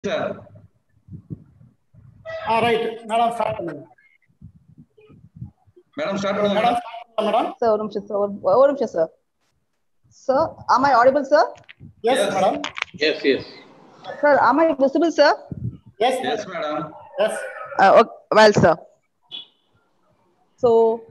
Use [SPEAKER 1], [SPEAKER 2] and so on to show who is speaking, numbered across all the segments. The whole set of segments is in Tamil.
[SPEAKER 1] Sir
[SPEAKER 2] ah right madam start பண்ணுங்க
[SPEAKER 1] மேடம் ஸ்டார்ட் பண்ணுங்க
[SPEAKER 2] மேடம்
[SPEAKER 1] மேடம்
[SPEAKER 2] மேடம்
[SPEAKER 3] Sir, ஒரு நிமிஷம் sir. ஒரு- ஒரு நிமிஷம் sir. Sir, am I audible, sir?
[SPEAKER 2] Yes
[SPEAKER 1] Yes.
[SPEAKER 2] Madam
[SPEAKER 4] Yes, yes.
[SPEAKER 3] Sir, am I visible, sir?
[SPEAKER 2] Yes
[SPEAKER 1] yes madam
[SPEAKER 2] yes
[SPEAKER 3] Uh, okay, well, sir. So,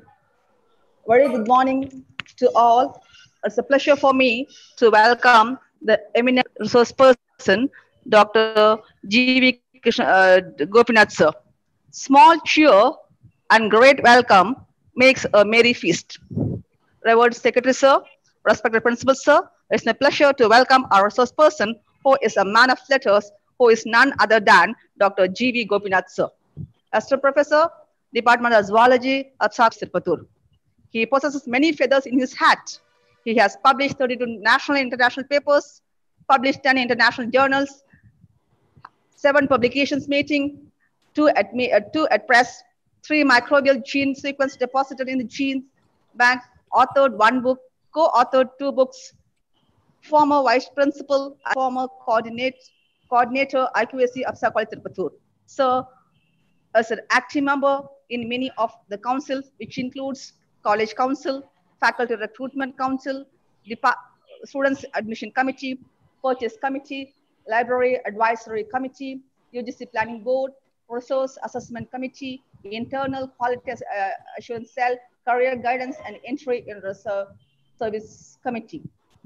[SPEAKER 3] very good morning to all. It's a pleasure for me to welcome the eminent resource person, Dr. G.V. Krishna, uh, Gopinath, sir. Small cheer and great welcome makes a merry feast. Revered Secretary, sir, respected Principal, sir, it's my pleasure to welcome our resource person who is a man of letters, who is none other than Dr. G.V. Gopinath, sir. Assistant Professor, Department of Zoology, Apsak Sirpatur. He possesses many feathers in his hat. He has published 32 national and international papers, published 10 international journals, seven publications mating, two at, me, uh, two at press, three microbial gene sequence deposited in the gene bank, authored one book, co-authored two books, former vice principal, former coordinate, coordinator, IQAC of Sakali Tirupattur. So, as an active member in many of the councils, which includes College Council, Faculty Recruitment Council, Depart- Students Admission Committee, Purchase Committee, Library Advisory Committee, UGC Planning Board, Resource Assessment Committee, Internal Quality uh, Assurance Cell, Career Guidance and Entry in Reserve Service Committee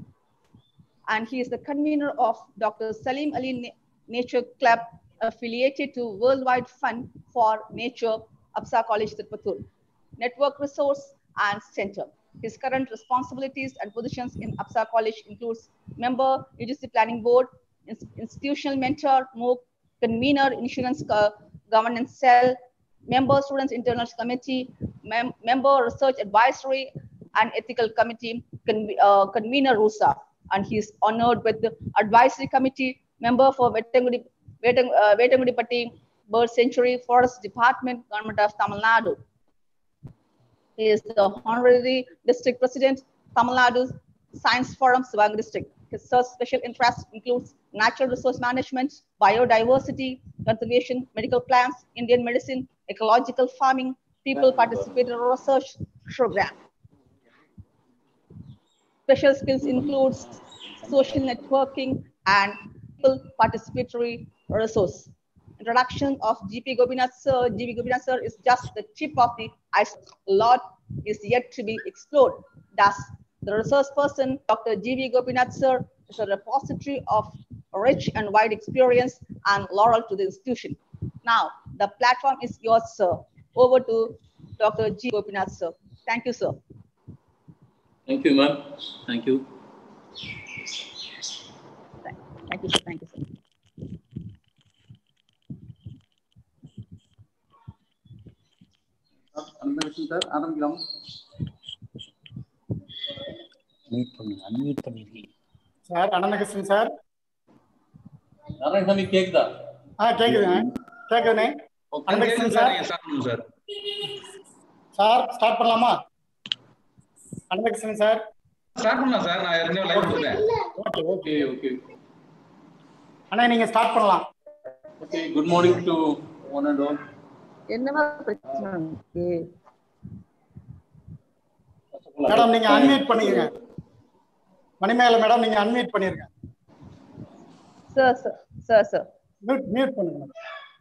[SPEAKER 3] and he is the convener of Dr. Salim Ali Na- Nature Club affiliated to Worldwide Fund for Nature, Apsa College, Tirupattur, Network Resource and Center. His current responsibilities and positions in Apsa College includes member, UGC Planning Board, ins- institutional mentor, MOOC, convener, insurance co- governance cell, member, students internal committee, mem- member, research advisory and ethical committee, con- uh, convener RUSA. And he is honored with the advisory committee, member for Vettangudi, Vettang, uh, Vettangudipatti Bird Sanctuary Forest Department, Government of Tamil Nadu. He is the honorary district president, Tamil Nadu Science Forum, Sivang district. His search special interest includes natural resource management, biodiversity, conservation, medical plants, Indian medicine, ecological farming, people participated research program. Special skills includes social networking and people participatory resource. Introduction of GP Gopinath sir. GP Gopinath sir is just the tip of the iceberg. A lot is yet to be explored. Thus, the resource person, Dr. GV Gopinath sir, is a repository of rich and wide experience and laurel to the institution. Now, the platform is yours, sir. Over to Dr. G. Gopinath sir. Thank you, sir.
[SPEAKER 4] Thank you, ma'am. Thank you.
[SPEAKER 3] Thank thank you, sir. Thank you, sir.
[SPEAKER 5] Anbarasan sir ஆரம்பிக்கலாம்
[SPEAKER 6] மியூட் பண்ணுங்க அன்மியூட் பண்ணிருக்கீங்க
[SPEAKER 2] சார் அனந்தகிருஷ்ணன் சார்
[SPEAKER 4] நாராயணசாமி கேக்குதா
[SPEAKER 2] ஆ கேக்குதுங்க கேக்குதுண்ணே அனந்தகிருஷ்ணன் சார்
[SPEAKER 1] நீங்க ஸ்டார்ட் பண்ணுங்க சார்
[SPEAKER 2] சார் ஸ்டார்ட் பண்ணலாமா அனந்தகிருஷ்ணன் சார்
[SPEAKER 1] ஸ்டார்ட் பண்ணலாம் சார் நான் ஏற்கனவே லைவ் கொடுத்தேன்
[SPEAKER 2] ஓகே ஓகே
[SPEAKER 4] ஓகே ஓகே
[SPEAKER 2] அண்ணா நீங்க ஸ்டார்ட் பண்ணலாம்
[SPEAKER 4] okay good morning to one and all
[SPEAKER 3] என்னமா பிரச்சனை இருக்கு?
[SPEAKER 2] மேடம் நீங்க அன்மியூட் பண்ணிக்கங்க மணிமேகலை மேடம் நீங்க அன்மியூட் பண்ணிருங்க
[SPEAKER 3] Sir, sir, sir, sir.
[SPEAKER 2] Mute mute பண்ணுங்க மேடம்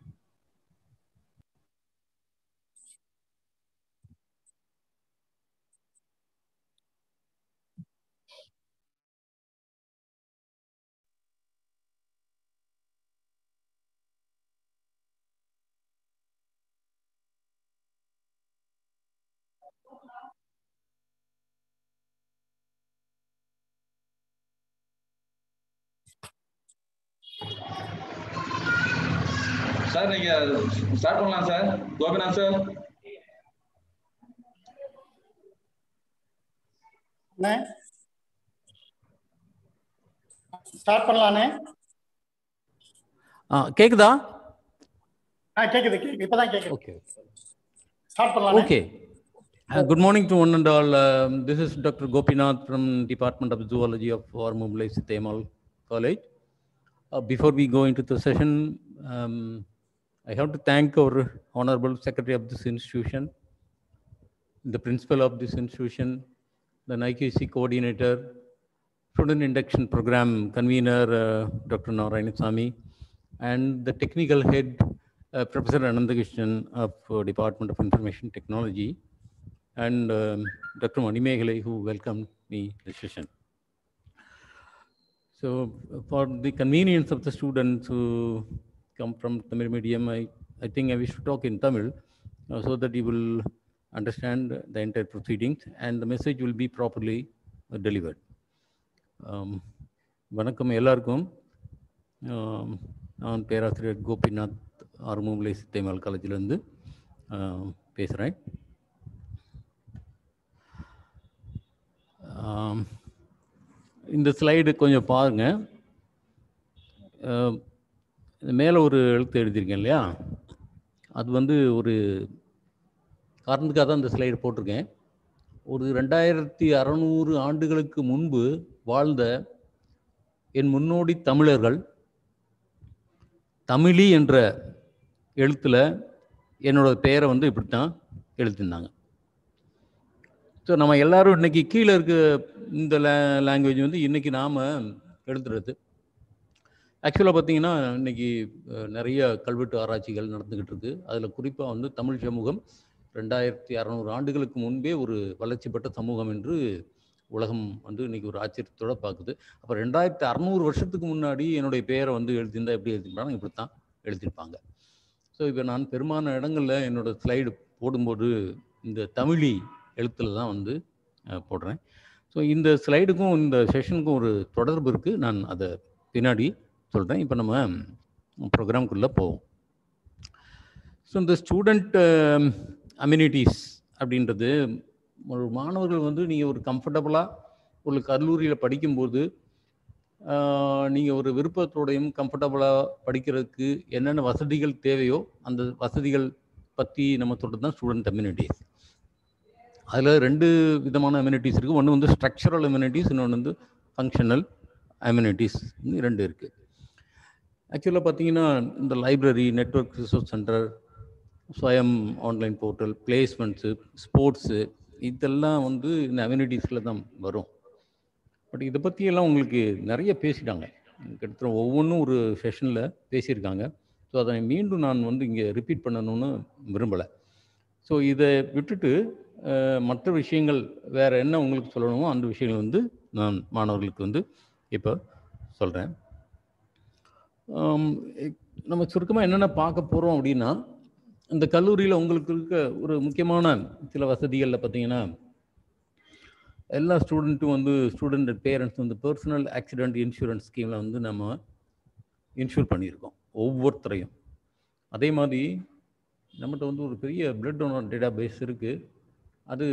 [SPEAKER 1] சார் நீங்க ஸ்டார்ட் பண்ணலாம் சார் கோபிநாத் சார்
[SPEAKER 2] அண்ணே ஸ்டார்ட் பண்ணலாண்ணே
[SPEAKER 6] ஆ கேக்குதா
[SPEAKER 2] ஆ கேக்குது கேக்குது இப்பதான் கேக்குது
[SPEAKER 6] ஓகே
[SPEAKER 2] ஸ்டார்ட் பண்ணலாண்ணே
[SPEAKER 6] okay good morning to one and all um, this is dr gopinath from department of zoology of war mumbai Temal college uh, before we go into the session, um, I have to thank our Honorable Secretary of this institution, the principal of this institution, the NIQC coordinator, Student Induction Program convener, uh, Dr. Narayanasamy, and the technical head, uh, Professor Anandakrishnan of uh, Department of Information Technology, and um, Dr. Manimeghale, who welcomed me this session. So uh, for the convenience of the students who come from Tamil medium, I, I think I wish to talk in Tamil uh, so that you will understand the entire proceedings and the message will be properly uh, delivered. Um, வணக்கம் எல்லாருக்கும் ஆம், நான் பேராசிரியர் கோபிநாத் ஆறுமுகலை சித்தைமால் காலேஜிலேருந்து பேசுகிறேன் இந்த ஸ்லைடு கொஞ்சம் பாருங்க ஆம், இது மேலே ஒரு எழுத்து எழுதியிருக்கேன் இல்லையா அது வந்து ஒரு காரணத்துக்காக தான் இந்த ஸ்லைடு போட்டிருக்கேன் ஒரு ரெண்டாயிரத்தி அறநூறு ஆண்டுகளுக்கு முன்பு வாழ்ந்த என் முன்னோடி தமிழர்கள் தமிழி என்ற எழுத்துல என்னோட பெயரை வந்து இப்படித்தான் எழுத்திருந்தாங்க ஸோ நம்ம எல்லாரும் இன்னைக்கு கீழே இருக்க இந்த லாங்குவேஜ் வந்து இன்னைக்கு நாம் எழுதுறது ஆக்சுவலாக பார்த்தீங்கன்னா இன்னைக்கு அஹ், நிறைய கல்வெட்டு ஆராய்ச்சிகள் நடந்துக்கிட்டு இருக்கு அதில் குறிப்பாக வந்து தமிழ் சமூகம் ரெண்டாயிரத்தி அறநூறு ஆண்டுகளுக்கு முன்பே ஒரு வளர்ச்சி பெற்ற சமூகம் என்று உலகம் வந்து இன்னைக்கு ஒரு ஆச்சரியத்தோட பார்க்குது அப்போ ரெண்டாயிரத்தி அறநூறு வருஷத்துக்கு முன்னாடி என்னுடைய பெயரை வந்து எழுதியிருந்தா எப்படி எழுதிருப்பாங்க இப்படி தான் எழுதியிருப்பாங்க ஸோ இப்போ நான் பெரும்பாலான இடங்களில் என்னோட ஸ்லைடு போடும்போது இந்த தமிழி எழுத்தில் தான் வந்து அஹ், போடுறேன் ஸோ இந்த ஸ்லைடுக்கும் இந்த செஷனுக்கும் ஒரு தொடர்பு இருக்குது நான் அதை பின்னாடி சொல்கிறேன் இப்போ நம்ம ப்ரோக்ராம்குள்ளே போவோம் ஸோ இந்த ஸ்டூடெண்ட் அம்யூனிட்டிஸ் அப்படின்றது ஒரு மாணவர்கள் வந்து நீங்கள் ஒரு கம்ஃபர்டபுளாக ஒரு கல்லூரியில் படிக்கும்போது நீங்கள் ஒரு விருப்பத்தோடையும் கம்ஃபர்டபுளாக படிக்கிறதுக்கு என்னென்ன வசதிகள் தேவையோ அந்த வசதிகள் பற்றி நம்ம சொல்கிறது தான் ஸ்டூடெண்ட் அம்யூனிட்டிஸ் அதில் ரெண்டு விதமான அம்யூனிட்டிஸ் இருக்குது ஒன்று வந்து ஸ்ட்ரக்சரல் அம்யூனிட்டிஸ் இன்னொன்று வந்து ஃபங்க்ஷனல் அம்யூனிட்டிஸ் ரெண்டு இருக்குது ஆக்சுவலாக பார்த்தீங்கன்னா இந்த library network resource centre Swayam online portal placements sports இதெல்லாம் வந்து இந்த அம்யூனிட்டிஸில் தான் வரும் பட் இதை பற்றியெல்லாம் உங்களுக்கு நிறைய பேசிட்டாங்க கிட்டத்தட்ட ஒவ்வொன்றும் ஒரு செஷனில் பேசியிருக்காங்க ஸோ அதை மீண்டும் நான் வந்து இங்கே ரிப்பீட் பண்ணணும்னு விரும்பலை ஸோ இதை விட்டுட்டு அஹ், மற்ற விஷயங்கள் வேறு என்ன உங்களுக்கு சொல்லணுமோ அந்த விஷயங்கள் வந்து நான் மாணவர்களுக்கு வந்து இப்போ சொல்கிறேன் நம்ம சுருக்கமாக என்னென்ன பார்க்க போகிறோம் அப்படின்னா இந்த கல்லூரியில் உங்களுக்கு இருக்க ஒரு முக்கியமான சில வசதிகளில் பார்த்தீங்கன்னா எல்லா ஸ்டூடெண்ட்டும் வந்து ஸ்டூடெண்ட் பேரண்ட்ஸ் வந்து பர்சனல் ஆக்சிடென்ட் இன்சூரன்ஸ் ஸ்கீமில் வந்து நம்ம இன்சூர் பண்ணியிருக்கோம் ஒவ்வொருத்தரையும் அதே மாதிரி நம்மகிட்ட வந்து ஒரு பெரிய பிளட் டோனர் டேட்டா பேஸ் இருக்குது அது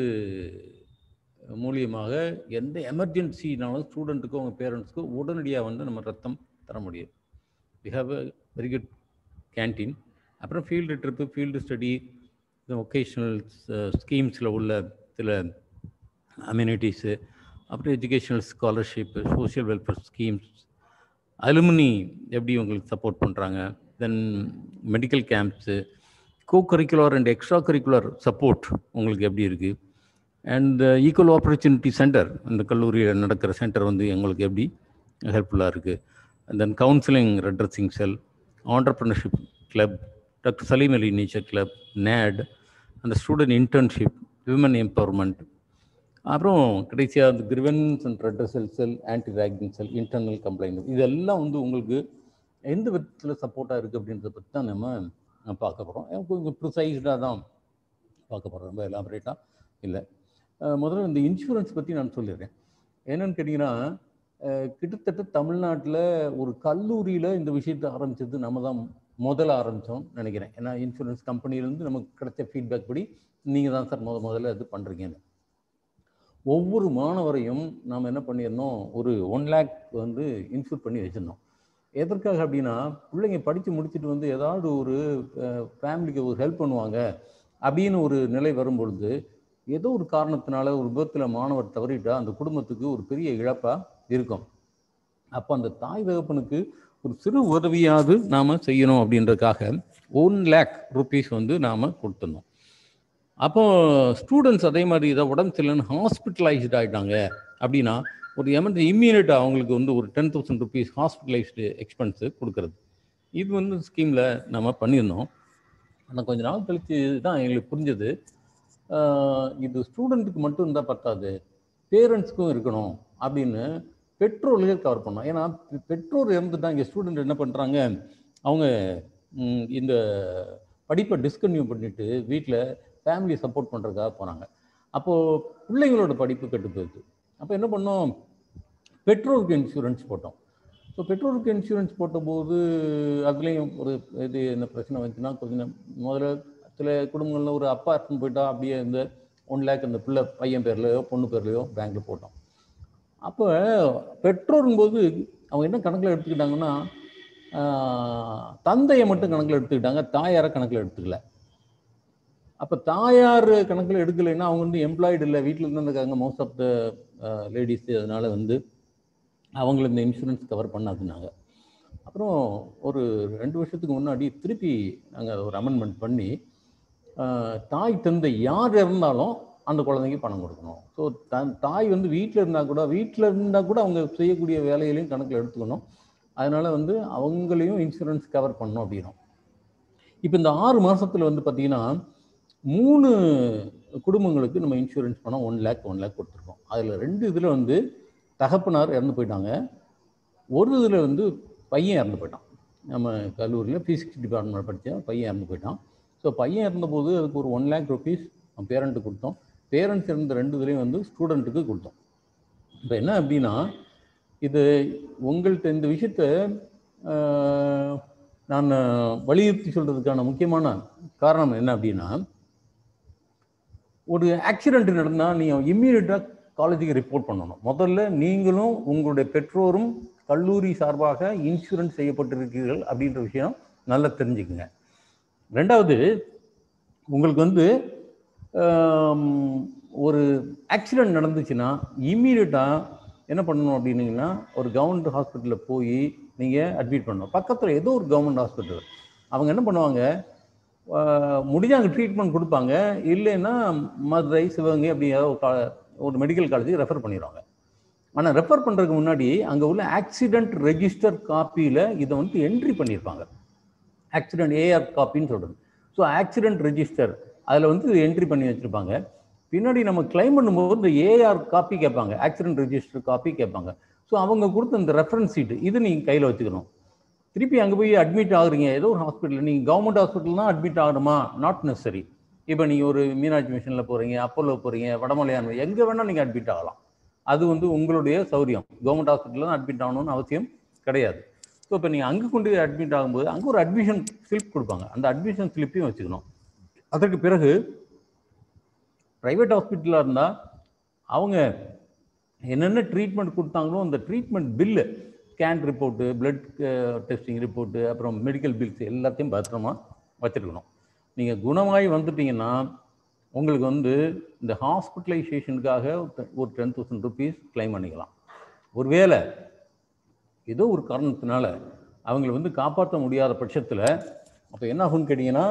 [SPEAKER 6] மூலியமாக எந்த எமர்ஜென்சினாலும் ஸ்டூடெண்ட்டுக்கும் அவங்க பேரண்ட்ஸ்க்கும் உடனடியாக வந்து நம்ம ரத்தம் தர முடியும் we have a very good canteen அப்புறம் ஃபீல்டு ட்ரிப்பு ஃபீல்டு ஸ்டடி இந்த ஒகேஷ்னல் ஸ்கீம்ஸில் உள்ள சில அம்யூனிட்டிஸு அப்புறம் educational scholarship social welfare schemes alumni எப்படி உங்களுக்கு சப்போர்ட் பண்ணுறாங்க then medical camps co curricular and extra curricular support உங்களுக்கு எப்படி இருக்குது அண்ட் ஈக்குவல் ஆப்பர்ச்சுனிட்டி சென்டர் இந்த கல்லூரியில் நடக்கிற சென்டர் வந்து எங்களுக்கு எப்படி ஹெல்ப்ஃபுல்லாக இருக்குது and then counselling redressing cell entrepreneurship club doctor Salim Ali nature club net அந்த ஸ்டூடெண்ட் இன்டர்ன்ஷிப் விமன் எம்பவர்மெண்ட் அப்புறம் கடைசியாக அந்த grievance and redressal cell anti ragging cell internal complaint இதெல்லாம் வந்து உங்களுக்கு எந்த விதத்தில் சப்போர்ட்டாக இருக்குது அப்படின்றத பற்றி தான் நம்ம பார்க்க போகிறோம் கொஞ்சம் ப்ரிசைஸ்டாக தான் பார்க்க போகிறோம் ரொம்ப எலாபரேட்டாக இல்லை அஹ் முதல்ல இந்த இன்சூரன்ஸ் பற்றி நான் சொல்லிடுறேன் என்னன்னு கேட்டிங்கன்னா அஹ் கிட்டத்தட்ட தமிழ்நாட்டில் ஒரு கல்லூரியில் இந்த விஷயத்தை ஆரம்பிச்சது நம்ம தான் முதல்ல ஆரம்பித்தோம் நினைக்கிறேன் ஏன்னா இன்சூரன்ஸ் கம்பெனிலேருந்து நமக்கு கிடைச்ச ஃபீட்பேக் படி நீங்கள் தான் சார் முத முதல்ல இது பண்ணுறீங்கன்னு ஒவ்வொரு மாணவரையும் நாம் என்ன பண்ணியிருந்தோம் ஒரு ஒன் லேக் வந்து இன்சூர் பண்ணி வச்சுருந்தோம் எதற்காக அப்படின்னா பிள்ளைங்க படித்து முடிச்சுட்டு வந்து ஏதாவது ஒரு ஃபேமிலிக்கு ஒரு ஹெல்ப் பண்ணுவாங்க அப்படின்னு ஒரு நிலை வரும்பொழுது ஏதோ ஒரு காரணத்தினால ஒரு விபத்தில் மாணவர் தவறிட்டா அந்த குடும்பத்துக்கு ஒரு பெரிய இழப்பாக இருக்கும் அப்போ அந்த தாய் தகப்பனுக்கு ஒரு சிறு உதவியாவது நாம் செய்யணும் அப்படின்றதுக்காக ஒன் லேக் ருபீஸ் வந்து நாம் கொடுத்துருந்தோம் அப்போ ஸ்டூடெண்ட்ஸ் அதே மாதிரி இதை உடம்பு சரியில்லைன்னு ஹாஸ்பிட்டலைஸ்ட் ஆகிட்டாங்க அப்படின்னா ஒரு எமர்ஜென்சி இம்மீடியட்டாக அவங்களுக்கு வந்து ஒரு ten thousand rupees hospitalised expense கொடுக்குறது இது வந்து ஸ்கீமில் நம்ம பண்ணியிருந்தோம் ஆனால் கொஞ்ச நாள் கழிச்சு தான் எங்களுக்கு புரிஞ்சது ஆஹ் இது ஸ்டூடெண்ட்டுக்கு மட்டும் இருந்தால் பத்தாது பேரண்ட்ஸ்க்கும் இருக்கணும் அப்படின்னு பெற்றோர்களே கவர் பண்ணோம் ஏன்னா பெ- பெற்றோர் இறந்துட்டா இங்கே ஸ்டூடெண்ட் என்ன பண்ணுறாங்க அவங்க ம், இந்த படிப்பை டிஸ்கன்டினியூ பண்ணிட்டு வீட்டில் ஃபேமிலி சப்போர்ட் பண்ணுறதுக்காக போனாங்க அப்போது பிள்ளைங்களோட படிப்பு கெட்டு போயிடுது அப்போ என்ன பண்ணோம் பெற்றோருக்கு இன்சூரன்ஸ் போட்டோம் ஸோ பெற்றோருக்கு இன்சூரன்ஸ் போட்டபோது அதுலேயும் ஒரு இது என்ன பிரச்சனை வந்துச்சுன்னா கொஞ்சம் முதல்ல சில குடும்பங்களில் ஒரு அப்பா எடுத்துன்னு போயிட்டா அப்படியே இந்த ஒன் லேக் அந்த பிள்ளை பையன் பேர்லையோ பொண்ணு பேர்லையோ பேங்க்கில் போட்டோம் அப்போ பெற்றோருங்கும்போது அவங்க என்ன கணக்கில் எடுத்துக்கிட்டாங்கன்னா ஆஹ், தந்தையை மட்டும் கணக்கில் எடுத்துக்கிட்டாங்க தாயாரை கணக்கில் எடுத்துக்கல அப்போ தாயார் கணக்கில் எடுக்கலைன்னா அவங்க வந்து எம்ப்ளாய்டு இல்லை வீட்டில் இருந்து இருக்காங்க மோஸ்ட் ஆஃப் த லேடிஸ் அதனால வந்து அவங்கள இந்த இன்சூரன்ஸ் கவர் பண்ணாதுனாங்க அப்புறம் ஒரு ரெண்டு வருஷத்துக்கு முன்னாடி திருப்பி நாங்கள் ஒரு அமெண்ட்மெண்ட் பண்ணி ஆஹ், தாய் தந்தை யார் இருந்தாலும் அந்த குழந்தைக்கு பணம் கொடுக்கணும் ஸோ தன் தாய் வந்து வீட்டில் இருந்தால் கூட வீட்டில் இருந்தால் கூட அவங்க செய்யக்கூடிய வேலைகளையும் கணக்கில் எடுத்துக்கணும் அதனால வந்து அவங்களையும் இன்சூரன்ஸ் கவர் பண்ணணும் அப்படின்னும் இப்போ இந்த ஆறு மாசத்துல வந்து பார்த்தீங்கன்னா மூணு குடும்பங்களுக்கு நம்ம இன்சூரன்ஸ் பணம் ஒன் லேக் ஒன் லேக் கொடுத்துருக்கோம் அதில் ரெண்டு இதில் வந்து தகப்பனார் இறந்து போயிட்டாங்க ஒரு இதில் வந்து பையன் இறந்து போயிட்டான் நம்ம கல்லூரியில் ஃபிசிக்ஸ் டிபார்ட்மெண்ட் படித்த பையன் இறந்து போயிட்டான் ஸோ பையன் இறந்தபோது அதுக்கு ஒரு ஒன் லேக் ருபீஸ் பேரண்ட்டுக்கு கொடுத்தோம் பேரண்ட்ஸ் இருந்த ரெண்டு இதுலேயும் வந்து ஸ்டூடெண்ட்டுக்கு கொடுத்தோம் இப்போ என்ன அப்படின்னா இது உங்கள்கிட்ட இந்த விஷயத்த ஆஹ், நான் வலியுறுத்தி சொல்கிறதுக்கான முக்கியமான காரணம் என்ன அப்படின்னா ஒரு ஆக்சிடென்ட் நடந்தால் நீங்கள் இம்மீடியட்டாக காலேஜுக்கு ரிப்போர்ட் பண்ணணும் முதல்ல நீங்களும் உங்களுடைய பெற்றோரும் கல்லூரி சார்பாக இன்சூரன்ஸ் செய்யப்பட்டிருக்கிறீர்கள் அப்படின்ற விஷயம் நல்லா தெரிஞ்சுக்குங்க ரெண்டாவது உங்களுக்கு வந்து ஆம், ஒரு ஆக்சிடென்ட் நடந்துச்சுன்னா இம்மீடியட்டாக என்ன பண்ணணும் அப்படின்னீங்கன்னா ஒரு கவர்மெண்ட் ஹாஸ்பிட்டலில் போய் நீங்கள் அட்மிட் பண்ணணும் பக்கத்தில் ஏதோ ஒரு கவர்மெண்ட் ஹாஸ்பிட்டல் அவங்க என்ன பண்ணுவாங்க ஆஹ், முடிஞ்சா அங்கே ட்ரீட்மெண்ட் கொடுப்பாங்க இல்லைன்னா மதுரை சிவகங்கை அப்படி ஏதோ ஒரு கா- ஒரு மெடிக்கல் காலேஜுக்கு ரெஃபர் பண்ணிடுவாங்க ஆனால் ரெஃபர் பண்ணுறதுக்கு முன்னாடி அங்கே உள்ள ஆக்சிடென்ட் ரெஜிஸ்டர் காப்பியில் இதை வந்து என்ட்ரி பண்ணியிருப்பாங்க ஆக்சிடென்ட் ஏஆர் காப்பின்னு சொல்கிறது ஸோ ஆக்சிடென்ட் ரெஜிஸ்டர் அதில் வந்து என்ட்ரி பண்ணி வச்சுருப்பாங்க பின்னாடி நம்ம கிளைம் பண்ணும்போது இந்த ஏஆர் காப்பி கேட்பாங்க ஆக்சிடென்ட் ரெஜிஸ்டர் காப்பி கேட்பாங்க ஸோ அவங்க கொடுத்த இந்த ரெஃபரன்ஸ் சீட்டு இது நீங்கள் கையில் வச்சுக்கணும் திருப்பி அங்கே போய் அட்மிட் ஆகுறீங்க ஏதோ ஒரு ஹாஸ்பிட்டல் நீங்கள் கவர்மெண்ட் ஹாஸ்பிட்டல் தான் அட்மிட் ஆகணுமா நாட் நெசசரி இப்போ நீங்கள் ஒரு மீனாட்சி மிஷனில் போகிறீங்க அப்போலோ போகிறீங்க வடமலையான் எங்கே வேணால் நீங்கள் அட்மிட் ஆகலாம் அது வந்து உங்களுடைய சௌரியம் கவர்மெண்ட் ஹாஸ்பிட்டலில் தான் அட்மிட் ஆகணும்னு அவசியம் கிடையாது ஸோ இப்போ நீங்கள் அங்கே கொண்டு போய் அட்மிட் ஆகும்போது அங்கே ஒரு அட்மிஷன் ஸ்லிப் கொடுப்பாங்க அந்த அட்மிஷன் ஸ்லிப்பையும் வச்சுக்கணும் அதற்கு பிறகு ப்ரைவேட் ஹாஸ்பிட்டலாக இருந்தால் அவங்க என்னென்ன ட்ரீட்மெண்ட் கொடுத்தாங்களோ அந்த treatment bill scan report blood testing report அப்புறம் மெடிக்கல் பில்ஸ் எல்லாத்தையும் பத்திரமா வச்சுருக்கணும் நீங்கள் குணமாகி வந்துட்டீங்கன்னா உங்களுக்கு வந்து இந்த ஹாஸ்பிட்டலைசேஷனுக்காக ஒரு டென் தௌசண்ட் ருபீஸ் கிளைம் பண்ணிக்கலாம் ஒருவேளை ஏதோ ஒரு காரணத்தினால அவங்களை வந்து காப்பாற்ற முடியாத பட்சத்தில் அப்போ என்ன ஆகும்னு கேட்டிங்கன்னா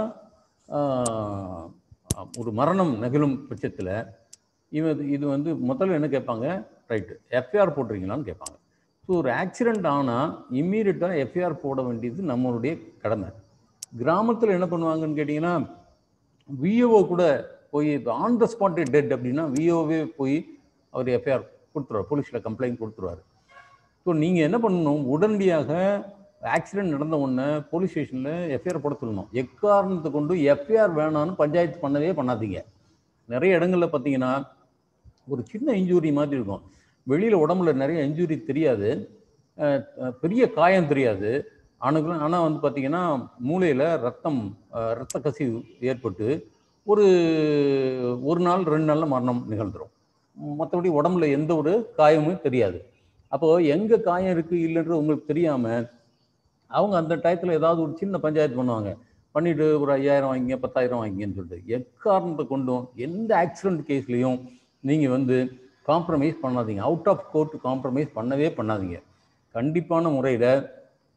[SPEAKER 6] ஆஹ், ஒரு மரணம் நிகழும் பட்சத்தில் இவன் இது- இது வந்து முதல்ல என்ன கேட்பாங்க ரைட்டு எஃப்ஐஆர் போட்டிருக்கீங்களான்னு கேட்பாங்க ஸோ ஒரு ஆக்சிடெண்ட் ஆனால் இம்மீடியட்டாக எஃப்ஐஆர் போட வேண்டியது நம்மளுடைய கடமை கிராமத்தில் என்ன பண்ணுவாங்கன்னு கேட்டிங்கன்னா விஓஓ கூட போய் ஆன் த ஸ்பாட் டெட் அப்படின்னா விஓவே போய் அவர் எஃப்ஐஆர் கொடுத்துருவார் போலீஸில் கம்ப்ளைண்ட் கொடுத்துருவார் ஸோ நீங்கள் என்ன பண்ணணும் உடனடியாக ஆக்சிடென்ட் நடந்த உடனே போலீஸ் ஸ்டேஷனில் எஃப்ஐஆர் போட சொல்லணும் எக்காரணத்தை கொண்டு எஃப்ஐஆர் வேணான்னு பஞ்சாயத்து பண்ணவே பண்ணாதீங்க நிறைய இடங்களில் பார்த்தீங்கன்னா ஒரு சின்ன இன்ஜூரி மாதிரி இருக்கும் வெளியில் உடம்புல நிறைய இன்ஜூரி தெரியாது அஹ் அஹ் பெரிய காயம் தெரியாது ஆணுங்களும் ஆனால் வந்து பார்த்தீங்கன்னா மூளையில் ரத்தம் அஹ் ரத்த கசிவு ஏற்பட்டு ஒரு ஒரு நாள் ரெண்டு நாளில் மரணம் நிகழ்ந்துரும் மற்றபடி உடம்புல எந்த ஒரு காயமும் தெரியாது அப்போது எங்கே காயம் இருக்குது இல்லைன்றது உங்களுக்கு தெரியாமல் அவங்க அந்த டயத்தில் ஏதாவது ஒரு சின்ன பஞ்சாயத்து பண்ணுவாங்க பண்ணிட்டு ஒரு ஐயாயிரம் வாங்கிங்க பத்தாயிரம் வாங்கிங்கன்னு சொல்லிட்டு எக்காரணத்தை கொண்டும் எந்த ஆக்சிடென்ட் கேஸ்லையும் நீங்கள் வந்து காம்ப்ரமைஸ் பண்ணாதீங்க அவுட் ஆஃப் கோர்ட் காம்ப்ரமைஸ் பண்ணவே பண்ணாதீங்க கண்டிப்பான முறையில்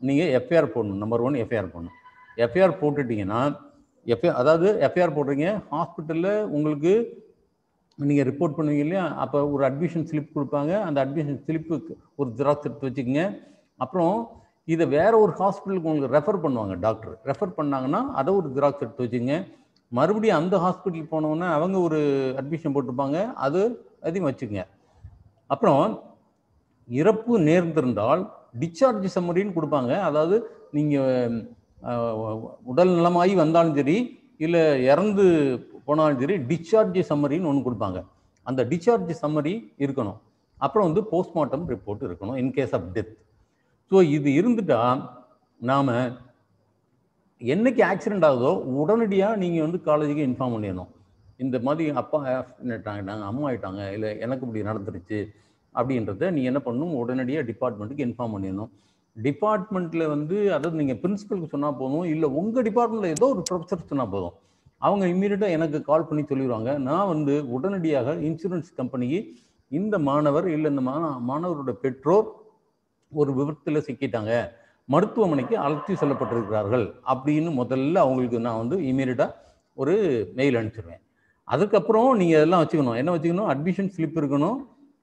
[SPEAKER 6] நீங்கள் எஃப்ஐஆர் போடணும் நம்பர் ஒன் எஃப்ஐஆர் போடணும் எஃப்ஐஆர் போட்டுட்டீங்கன்னா எஃப்ஐஆர் அதாவது எஃப்ஐஆர் போடுறீங்க ஹாஸ்பிட்டலில் உங்களுக்கு நீங்கள் ரிப்போர்ட் பண்ணுவீங்க இல்லையா அப்போ ஒரு அட்மிஷன் ஸ்லிப் கொடுப்பாங்க அந்த அட்மிஷன் ஸ்லிப்பு ஒரு ஜெராக்ஸ் எடுத்து வச்சுக்கோங்க அப்புறம் இதை வேற ஒரு ஹாஸ்பிட்டலுக்கு உங்களுக்கு ரெஃபர் பண்ணுவாங்க டாக்டர் ரெஃபர் பண்ணாங்கன்னா அதை ஒரு ஜெராக்ஸ் எடுத்து வச்சுங்க மறுபடியும் அந்த ஹாஸ்பிட்டல் போனோன்னே அவங்க ஒரு அட்மிஷன் போட்டிருப்பாங்க அது அதையும் வச்சுக்கோங்க அப்புறம் இறப்பு நேர்ந்திருந்தால் டிஸ்சார்ஜ் சம்மரின்னு கொடுப்பாங்க அதாவது நீங்கள் உடல் நலமாகி வந்தாலும் சரி இல்லை இறந்து போனாலும் சரி டிஸ்சார்ஜ் சம்மரின்னு ஒன்று கொடுப்பாங்க அந்த டிஸ்சார்ஜ் சம்மரி இருக்கணும் அப்புறம் வந்து போஸ்ட்மார்ட்டம் ரிப்போர்ட் இருக்கணும் in case of death so இது இருந்துட்டா நாம் என்னைக்கு ஆக்சிடென்ட் ஆகுதோ உடனடியாக நீங்கள் வந்து காலேஜுக்கு இன்ஃபார்ம் பண்ணிடணும் இந்த மாதிரி அப்பா ஆக்சிடென்ட் ஆகிட்டாங்க அம்மா ஆகிட்டாங்க இல்லை எனக்கு இப்படி நடந்துருச்சு அப்படின்றத நீ என்ன பண்ணணும் உடனடியாக டிபார்ட்மெண்ட்டுக்கு இன்ஃபார்ம் பண்ணிடணும் டிபார்ட்மெண்ட்டில் வந்து அதாவது நீங்கள் பிரின்சிபலுக்கு சொன்னால் போதும் இல்லை உங்கள் டிபார்ட்மெண்ட்டில் ஏதோ ஒரு ப்ரொஃபஸர் சொன்னால் போதும் அவங்க இம்மீடியட்டாக எனக்கு கால் பண்ணி சொல்லிடுவாங்க நான் வந்து உடனடியாக இன்சூரன்ஸ் கம்பெனிக்கு இந்த மாணவர் இல்லை இந்த மாண மாணவரோட பெற்றோர் ஒரு விபத்தில் சிக்கிட்டாங்க மருத்துவமனைக்கு அழைத்து செல்லப்பட்டிருக்கிறார்கள் அப்படின்னு முதல்ல அவங்களுக்கு நான் வந்து இமீடியட்டாக ஒரு மெயில் அனுப்பிச்சிடுவேன் அதுக்கப்புறம் நீங்கள் இதெல்லாம் வச்சுக்கணும் என்ன வச்சுக்கணும் அட்மிஷன் ஸ்லிப் இருக்கணும்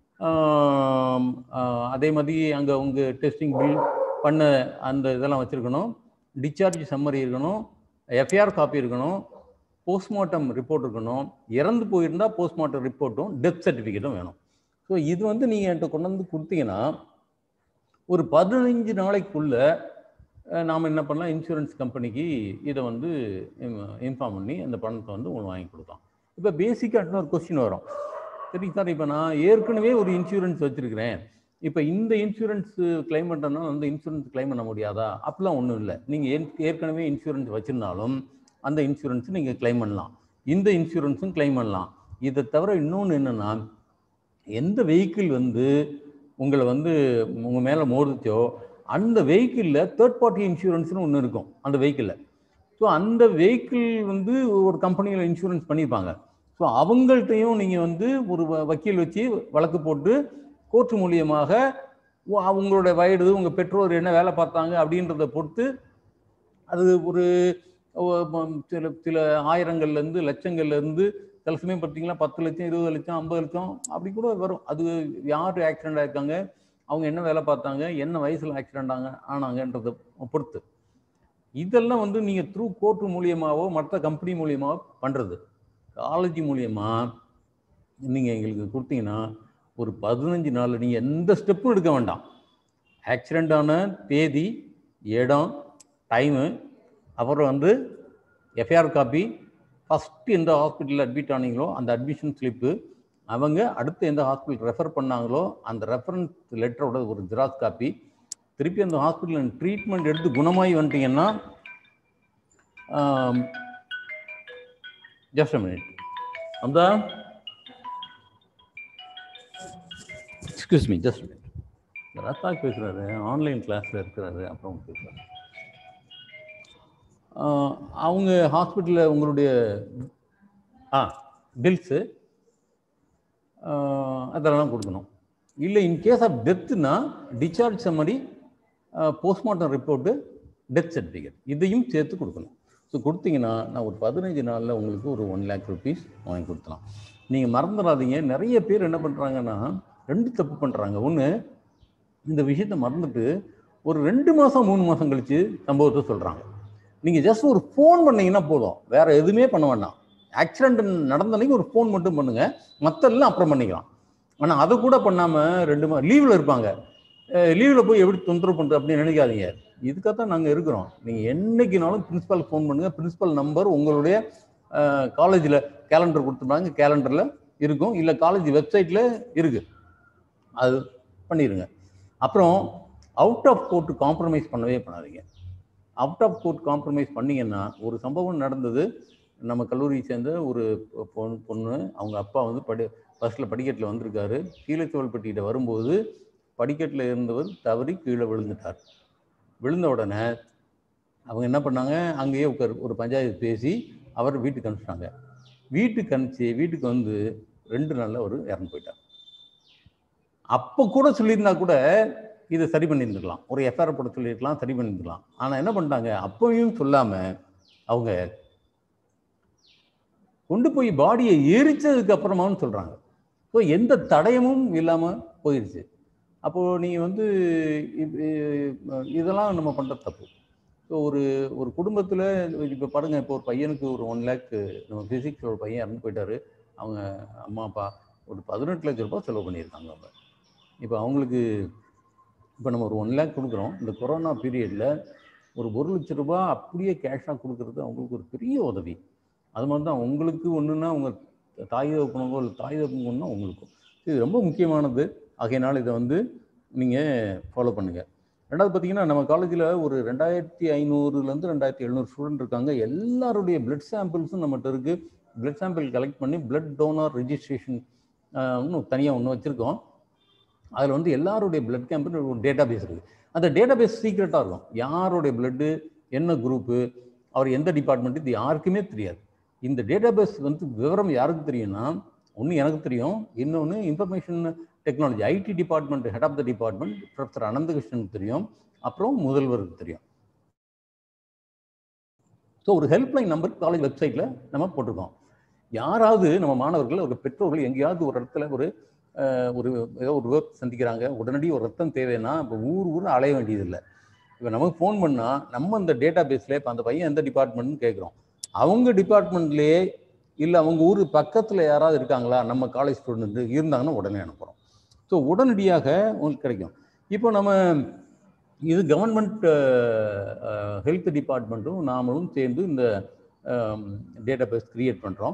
[SPEAKER 6] ஆம், ஆஹ், அதே மாதிரி அங்கே உங்கள் டெஸ்டிங் பில் பண்ண அந்த இதெல்லாம் வச்சுருக்கணும் டிஸ்சார்ஜ் சம்மரி இருக்கணும் எஃப்ஐஆர் காப்பி இருக்கணும் போஸ்ட்மார்ட்டம் ரிப்போர்ட் இருக்கணும் இறந்து போயிருந்தால் போஸ்ட்மார்ட்டம் ரிப்போர்ட்டும் டெத் சர்டிஃபிகேட்டும் வேணும் ஸோ இது வந்து நீங்கள் என்கிட்ட கொண்டு வந்து கொடுத்தீங்கன்னா ஒரு பதினஞ்சு நாளைக்குள்ள அஹ், நாம என்ன பண்ணலாம் இன்சூரன்ஸ் கம்பெனிக்கு இதை வந்து இன்ஃபார்ம் பண்ணி அந்த பணத்தை வந்து உங்களுக்கு வாங்கி கொடுக்கலாம் இப்போ பேசிக்காக இன்னொரு கொஸ்டின் வரும் சரி சார் இப்போ நான் ஏற்கனவே ஒரு இன்சூரன்ஸ் வச்சுருக்கிறேன் இப்போ இந்த இன்சூரன்ஸ் கிளைம் பண்ணுறதுனால அந்த இன்சூரன்ஸ் கிளைம் பண்ண முடியாதா அப்படிலாம் ஒன்றும் இல்லை நீங்கள் ஏற்கனவே இன்சூரன்ஸ் வச்சுருந்தாலும் அந்த இன்சூரன்ஸ் நீங்கள் கிளைம் பண்ணலாம் இந்த இன்சூரன்ஸும் கிளைம் பண்ணலாம் இதை தவிர இன்னொன்று என்னென்னா எந்த வெஹிக்கிள் வந்து உங்களை வந்து உங்கள் மேலே மோதுச்சோ அந்த வெஹிக்கிளில் தேர்ட் பார்ட்டி இன்சூரன்ஸ்னு ஒன்று இருக்கும் அந்த வெஹிக்கிளில் ஸோ அந்த வெஹிக்கிள் வந்து ஒரு கம்பெனியில் இன்சூரன்ஸ் பண்ணியிருப்பாங்க ஸோ அவங்கள்ட்டையும் நீங்கள் வந்து ஒரு வ- வக்கீல் வச்சு வழக்கு போட்டு கோர்ட் மூலியமாக உ- அவங்களோட வயது உங்கள் பெற்றோர் என்ன வேலை பார்த்தாங்க அப்படின்றத பொறுத்து அது ஒரு ஒ- ம- சில சில ஆயிரங்கள்லேருந்து லட்சங்கள்லேருந்து சில சமயம் பார்த்தீங்களா பத்து லட்சம் இருபது லட்சம் ஐம்பது லட்சம் அப்படி கூட வரும் அது யார் ஆக்சிடென்ட் ஆயிருக்காங்க அவங்க என்ன வேலை பார்த்தாங்க என்ன வயசில் ஆக்சிடென்ட் ஆங்க ஆனாங்கன்றதை பொறுத்து இதெல்லாம் வந்து நீங்கள் த்ரூ கோர்ட் மூலியமாவோ மற்ற கம்பெனி மூலியமாவோ பண்ணுறது காலேஜ் மூலியமா நீங்கள் எங்களுக்கு கொடுத்தீங்கன்னா ஒரு பதினஞ்சு நாளில் நீங்கள் எந்த ஸ்டெப்பும் எடுக்க வேண்டாம் ஆக்சிடெண்ட் ஆன தேதி இடம் டைமு அப்புறம் வந்து எஃப்ஐஆர் காப்பி ஃபஸ்ட்டு எந்த ஹாஸ்பிட்டலில் அட்மிட் ஆனீங்களோ அந்த அட்மிஷன் ஸ்லிப்பு அவங்க அடுத்து எந்த ஹாஸ்பிட்டல் ரெஃபர் பண்ணாங்களோ அந்த ரெஃபரன்ஸ் லெட்டரோட ஒரு ஜெராக்ஸ் காப்பி திருப்பி அந்த ஹாஸ்பிட்டலில் ட்ரீட்மெண்ட் எடுத்து குணமாகி வந்துட்டீங்கன்னா ஜஸ்ட் மினிட் அந்த எக்ஸ்கியூஸ் மீ ஜஸ்ட் மினிட் ரத்தாக் பேசுகிறாரு ஆன்லைன் கிளாஸில் இருக்கிறாரு அப்புறம் பேசுகிறாரு அவங்க ஹாஸ்பிட்டலில் உங்களுடைய ஆ பில்ஸு அதெல்லாம் கொடுக்கணும் இல்லை இன் கேஸ் ஆஃப் டெத்துனா discharge summary postmortem report death certificate இதையும் சேர்த்து கொடுக்கணும் ஸோ கொடுத்தீங்கன்னா நான் ஒரு பதினஞ்சு நாளில் உங்களுக்கு ஒரு ஒன் லேக் ருபீஸ் வாங்கி கொடுத்தலாம் நீங்கள் மறந்துடாதீங்க நிறைய பேர் என்ன பண்ணுறாங்கன்னா ரெண்டு தப்பு பண்ணுறாங்க ஒன்று இந்த விஷயத்தை மறந்துட்டு ஒரு ரெண்டு மாதம் மூணு மாதம் கழித்து சம்பவத்தை சொல்கிறாங்க நீங்கள் ஜஸ்ட் ஒரு ஃபோன் பண்ணீங்கன்னா போதும் வேற எதுவுமே பண்ண வேண்டாம் ஆக்சிடென்ட் நடந்த அன்னைக்கு ஒரு ஃபோன் மட்டும் பண்ணுங்க மற்றெல்லாம் அப்புறம் பண்ணிக்கலாம் ஆனால் அதை கூட பண்ணாமல் ரெண்டு மா லீவில் இருப்பாங்க லீவில் போய் எப்படி தொந்தரவு பண்ணுறது அப்படின்னு நினைக்காதீங்க இதுக்காக தான் நாங்கள் இருக்கிறோம் நீங்கள் என்னைக்குனாலும் பிரின்ஸிபால் ஃபோன் பண்ணுங்கள் பிரின்ஸிபல் நம்பர் உங்களுடைய காலேஜில் கேலண்டர் கொடுத்துருப்பாங்க கேலண்டரில் இருக்கும் இல்லை காலேஜ் வெப்சைட்டில் இருக்குது அது பண்ணிடுங்க அப்புறம் அவுட் ஆஃப் கோர்ட் காம்ப்ரமைஸ் பண்ணவே பண்ணாதீங்க அவுட் ஆஃப் கோர்ட் காம்ப்ரமைஸ் பண்ணீங்கன்னா ஒரு சம்பவம் நடந்தது நம்ம கல்லூரியை சேர்ந்த ஒரு பொண்ணு பொண்ணு அவங்க அப்பா வந்து படி ஃபர்ஸ்ட்டில் படிக்கட்டில் வந்திருக்காரு கீழே தோள்பட்டிகிட்ட வரும்போது படிக்கட்டில் இருந்தவர் தவறி கீழே விழுந்துட்டார் விழுந்த உடனே அவங்க என்ன பண்ணாங்க அங்கேயே உட்கார் ஒரு பஞ்சாயத்து பேசி அவர் வீட்டுக்கு அனுப்பிச்சிட்டாங்க வீட்டுக்கு அனுப்பிச்சு வீட்டுக்கு வந்து ரெண்டு நாளில் அவர் இறந்து போயிட்டார் அப்போ கூட சொல்லியிருந்தா கூட இதை சரி பண்ணியிருந்துக்கலாம் ஒரு எஃப்ஐஆர் போட சொல்லியிருக்கலாம் சரி பண்ணியிருந்துக்கலாம் ஆனால் என்ன பண்ணிட்டாங்க அப்பவும் சொல்லாமல் அவங்க கொண்டு போய் பாடியை எரிச்சதுக்கு அப்புறமான்னு சொல்கிறாங்க ஸோ எந்த தடயமும் இல்லாமல் போயிடுச்சு அப்போது நீங்கள் வந்து இது- இதெல்லாம் நம்ம பண்ணுற தப்பு ஸோ ஒரு ஒரு குடும்பத்தில் இப்போ பாருங்க இப்போ ஒரு பையனுக்கு ஒரு ஒன் லேக் நம்ம ஃபிசிக்ஸ் ஒரு பையன் இறந்து போயிட்டாரு அவங்க அம்மா அப்பா ஒரு பதினெட்டு லட்ச ரூபாய் செலவு பண்ணியிருக்காங்க அவங்க இப்போ அவங்களுக்கு இப்போ நம்ம ஒரு ஒன் லேக் கொடுக்குறோம் இந்த கொரோனா பீரியடில் ஒரு ஒரு லட்ச ரூபாய் அப்படியே கேஷாக கொடுக்கறது அவங்களுக்கு ஒரு பெரிய உதவி அது மாதிரி தான் உங்களுக்கு ஒன்றுனா உங்கள் தாய் தகப்பனுக்கோ இல்லை தாய் தகப்பனுக்கு ஒன்றுனா உங்களுக்கும் இது ரொம்ப முக்கியமானது ஆகையினால் இதை வந்து நீங்கள் ஃபாலோ பண்ணுங்கள் ரெண்டாவது பார்த்தீங்கன்னா நம்ம காலேஜில் ஒரு ரெண்டாயிரத்தி ஐநூறுலேருந்து ரெண்டாயிரத்தி எழுநூறு ஸ்டூடெண்ட் இருக்காங்க எல்லாருடைய பிளட் சாம்பிள்ஸும் நம்மகிட்ட இருக்குது பிளட் சாம்பிள் கலெக்ட் பண்ணி பிளட் டோனர் ரிஜிஸ்ட்ரேஷன் இன்னும் தனியாக ஒன்று வச்சுருக்கோம் அதில் வந்து எல்லாருடைய பிளட் கேம்ப்னு ஒரு டேட்டா பேஸ் இருக்குது அந்த டேட்டா பேஸ் சீக்ரெட்டாக இருக்கும் யாருடைய பிளட்டு என்ன குரூப்பு அவர் எந்த டிபார்ட்மெண்ட் இது யாருக்குமே தெரியாது இந்த டேட்டா பேஸ் வந்து விவரம் யாருக்கு தெரியும்னா ஒன்று எனக்கு தெரியும் இன்னொன்று information technology IT department head of the department professor அனந்தகிருஷ்ணனுக்கு தெரியும் அப்புறம் முதல்வருக்கு தெரியும் ஸோ ஒரு ஹெல்ப்லைன் நம்பர் காலேஜ் வெப்சைட்டில் நம்ம போட்டிருக்கோம் யாராவது நம்ம மாணவர்கள் ஒரு பெற்றோர்கள் எங்கேயாவது ஒரு இடத்துல ஒரு அஹ், ஒரு ஏதோ ஒரு விபத்து சந்திக்கிறாங்க உடனடி ஒரு ரத்தம் தேவைன்னா இப்போ ஊர் ஊர் அலைய வேண்டியதில்லை இப்போ நமக்கு ஃபோன் பண்ணால் நம்ம அந்த டேட்டா பேஸில் இப்போ அந்த பையன் எந்த டிபார்ட்மெண்ட்னு கேட்குறோம் அவங்க டிபார்ட்மெண்ட்லேயே இல்லை அவங்க ஊர் பக்கத்தில் யாராவது இருக்காங்களா நம்ம காலேஜ் ஸ்டூடெண்ட் இருந்தாங்கன்னா உடனே அனுப்புகிறோம் ஸோ உடனடியாக உங்களுக்கு கிடைக்கும் இப்போ நம்ம இது கவர்மெண்ட் ஹெல்த் டிபார்ட்மெண்ட்டும் நாமளும் சேர்ந்து இந்த டேட்டா பேஸ் க்ரியேட் பண்ணுறோம்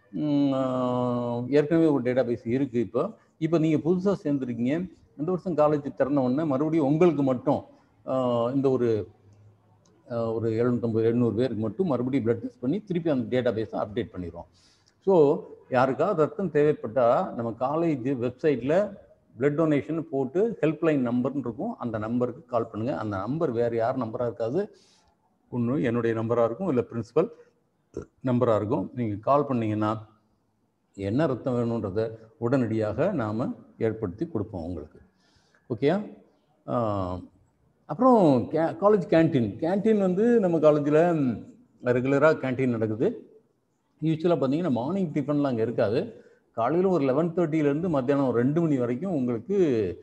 [SPEAKER 6] ஏற்கனவே ஒரு டேட்டா பேஸ் இருக்குது இப்போ இப்போ நீங்கள் புதுசாக சேர்ந்துருக்கீங்க இந்த வருஷம் காலேஜ் திறந்த உடனே மறுபடியும் உங்களுக்கு மட்டும் ஆஹ் இந்த ஒரு ஆஹ் ஒரு எழுநூத்தம்பது எண்ணூறு பேருக்கு மட்டும் மறுபடியும் பிளட் டெஸ்ட் பண்ணி திருப்பி அந்த டேட்டா பேஸை அப்டேட் பண்ணிடுவோம் ஸோ யாருக்காவது ரத்தம் தேவைப்பட்டால் நம்ம காலேஜ் வெப்சைட்டில் பிளட் டொனேஷன் போட்டு ஹெல்ப்லைன் நம்பர்னு இருக்கும் அந்த நம்பருக்கு கால் பண்ணுங்கள் அந்த நம்பர் வேறு யார் நம்பராக இருக்காது ஒன்று என்னுடைய நம்பராக இருக்கும் இல்லை பிரின்சிபல் நம்பராக இருக்கும் நீங்கள் கால் பண்ணீங்கன்னா என்ன ரத்தம் வேணுன்றதை உடனடியாக நாம் ஏற்படுத்தி கொடுப்போம் உங்களுக்கு ஓகேயா அப்புறம் கே காலேஜ் கேன்டீன் கேன்டீன் வந்து நம்ம காலேஜில் ரெகுலராக கேன்டீன் நடக்குது யூஸ்வலாக பார்த்தீங்கன்னா மார்னிங் டிஃபன்லாம் அங்கே இருக்காது காலையில் ஒரு லெவன் தேர்ட்டிலேருந்து மத்தியானம் ஒரு ரெண்டு மணி வரைக்கும் உங்களுக்கு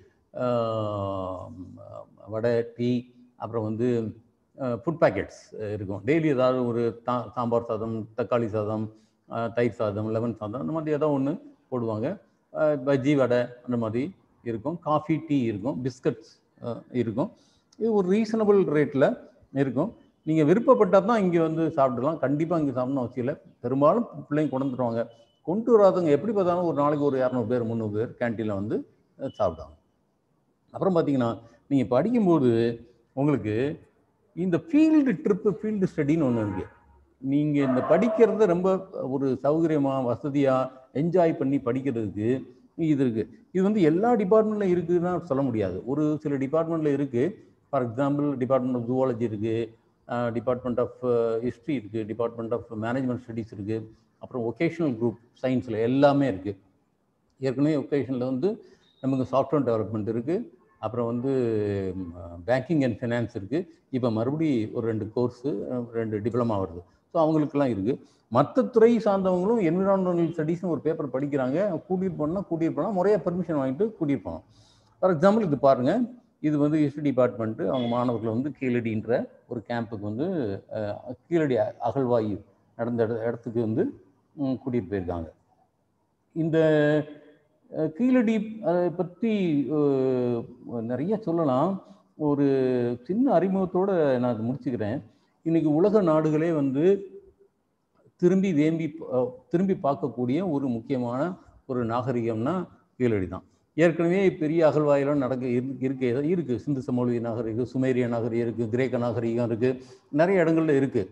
[SPEAKER 6] ஆஹ், வடை டீ அப்புறம் வந்து ஃபுட் பேக்கெட்ஸ் இருக்கும் டெய்லி ஏதாவது ஒரு தா சாம்பார் சாதம் தக்காளி சாதம் ஆஹ், தயிர் சாதம் லெமன் சாதம் அந்த மாதிரி ஏதாவது ஒன்று போடுவாங்க ஆஹ், பஜ்ஜி வடை அந்த மாதிரி இருக்கும் காஃபி டீ இருக்கும் பிஸ்கட்ஸ் இருக்கும் இது ஒரு ரீசனபிள் ரேட்டில் இருக்கும் நீங்கள் விருப்பப்பட்டால் தான் இங்கே வந்து சாப்பிடலாம் கண்டிப்பாக இங்கே சாப்பிடணும் அவசியம் இல்லை பெரும்பாலும் பிள்ளைங்க கொண்டு வந்துடுவாங்க கொண்டு வராதவங்க எப்படி பார்த்தாலும் ஒரு நாளைக்கு ஒரு இரநூறு பேர் முந்நூறு பேர் கேன்டீனில் வந்து அஹ், சாப்பிடுவாங்க அப்புறம் பார்த்தீங்கன்னா நீங்கள் படிக்கும்போது உங்களுக்கு இந்த ஃபீல்டு ட்ரிப்பு ஃபீல்டு ஸ்டடின்னு ஒன்று இருக்குது நீங்கள் இந்த படிக்கிறத ரொம்ப ஒரு சௌகரியமாக வசதியாக என்ஜாய் பண்ணி படிக்கிறதுக்கு இது இருக்குது இது வந்து எல்லா டிபார்ட்மெண்ட்டில் இருக்குதுன்னா சொல்ல முடியாது ஒரு சில டிபார்ட்மெண்ட்டில் இருக்குது for example department of zoology இருக்குது டிபார்ட்மெண்ட் ஆஃப் ஹிஸ்ட்ரி இருக்குது டிபார்ட்மெண்ட் ஆஃப் மேனேஜ்மெண்ட் ஸ்டடீஸ் இருக்குது அப்புறம் ஒகேஷனல் குரூப் சயின்ஸில் எல்லாமே இருக்குது ஏற்கனவே ஒகேஷனில் வந்து நமக்கு சாஃப்ட்வேர் டெவலப்மெண்ட் இருக்குது அப்புறம் வந்து பேங்கிங் அண்ட் ஃபினான்ஸ் இருக்குது இப்போ மறுபடி ஒரு ரெண்டு கோர்ஸு ரெண்டு டிப்ளமா வருது ஸோ அவங்களுக்கெல்லாம் இருக்குது மற்ற துறை சார்ந்தவங்களும் என்விரான்மெண்டல் ஸ்டடீஸ்னு ஒரு பேப்பர் படிக்கிறாங்க கூட்டிகிட்டு போனால் கூட்டிகிட்டு போனால் முறையாக பெர்மிஷன் வாங்கிட்டு கூட்டிகிட்டு போகணும் ஃபார் எக்ஸாம்பிள் இது பாருங்கள் இது வந்து ஹிஸ்ட்ரி டிபார்ட்மெண்ட்டு அவங்க மாணவர்களை வந்து கீழடின்ற ஒரு கேம்புக்கு வந்து அஹ், கீழடி அ- அகழ்வாயு நடந்த இட- இடத்துக்கு வந்து ம், கூட்டிகிட்டு போயிருக்காங்க இந்த அஹ், கீழடி அதை பற்றி அஹ், நிறைய சொல்லலாம் ஒரு சின்ன அறிமுகத்தோடு நான் அதை முடிச்சுக்கிறேன் இன்னைக்கு உலக நாடுகளே வந்து திரும்பி வேம்பி ப- திரும்பி பார்க்கக்கூடிய ஒரு முக்கியமான ஒரு நாகரிகம்னா கீழடி தான் ஏற்கனவே பெரிய அகழ்வாயெல்லாம் நடக்க இருக்கு இருக்கு இருக்கு சிந்து சமவெளி நாகரிகம் சுமேரிய நாகரிகம் இருக்கு கிரேக்க நாகரிகம் இருக்கு நிறைய இடங்கள்ல இருக்கு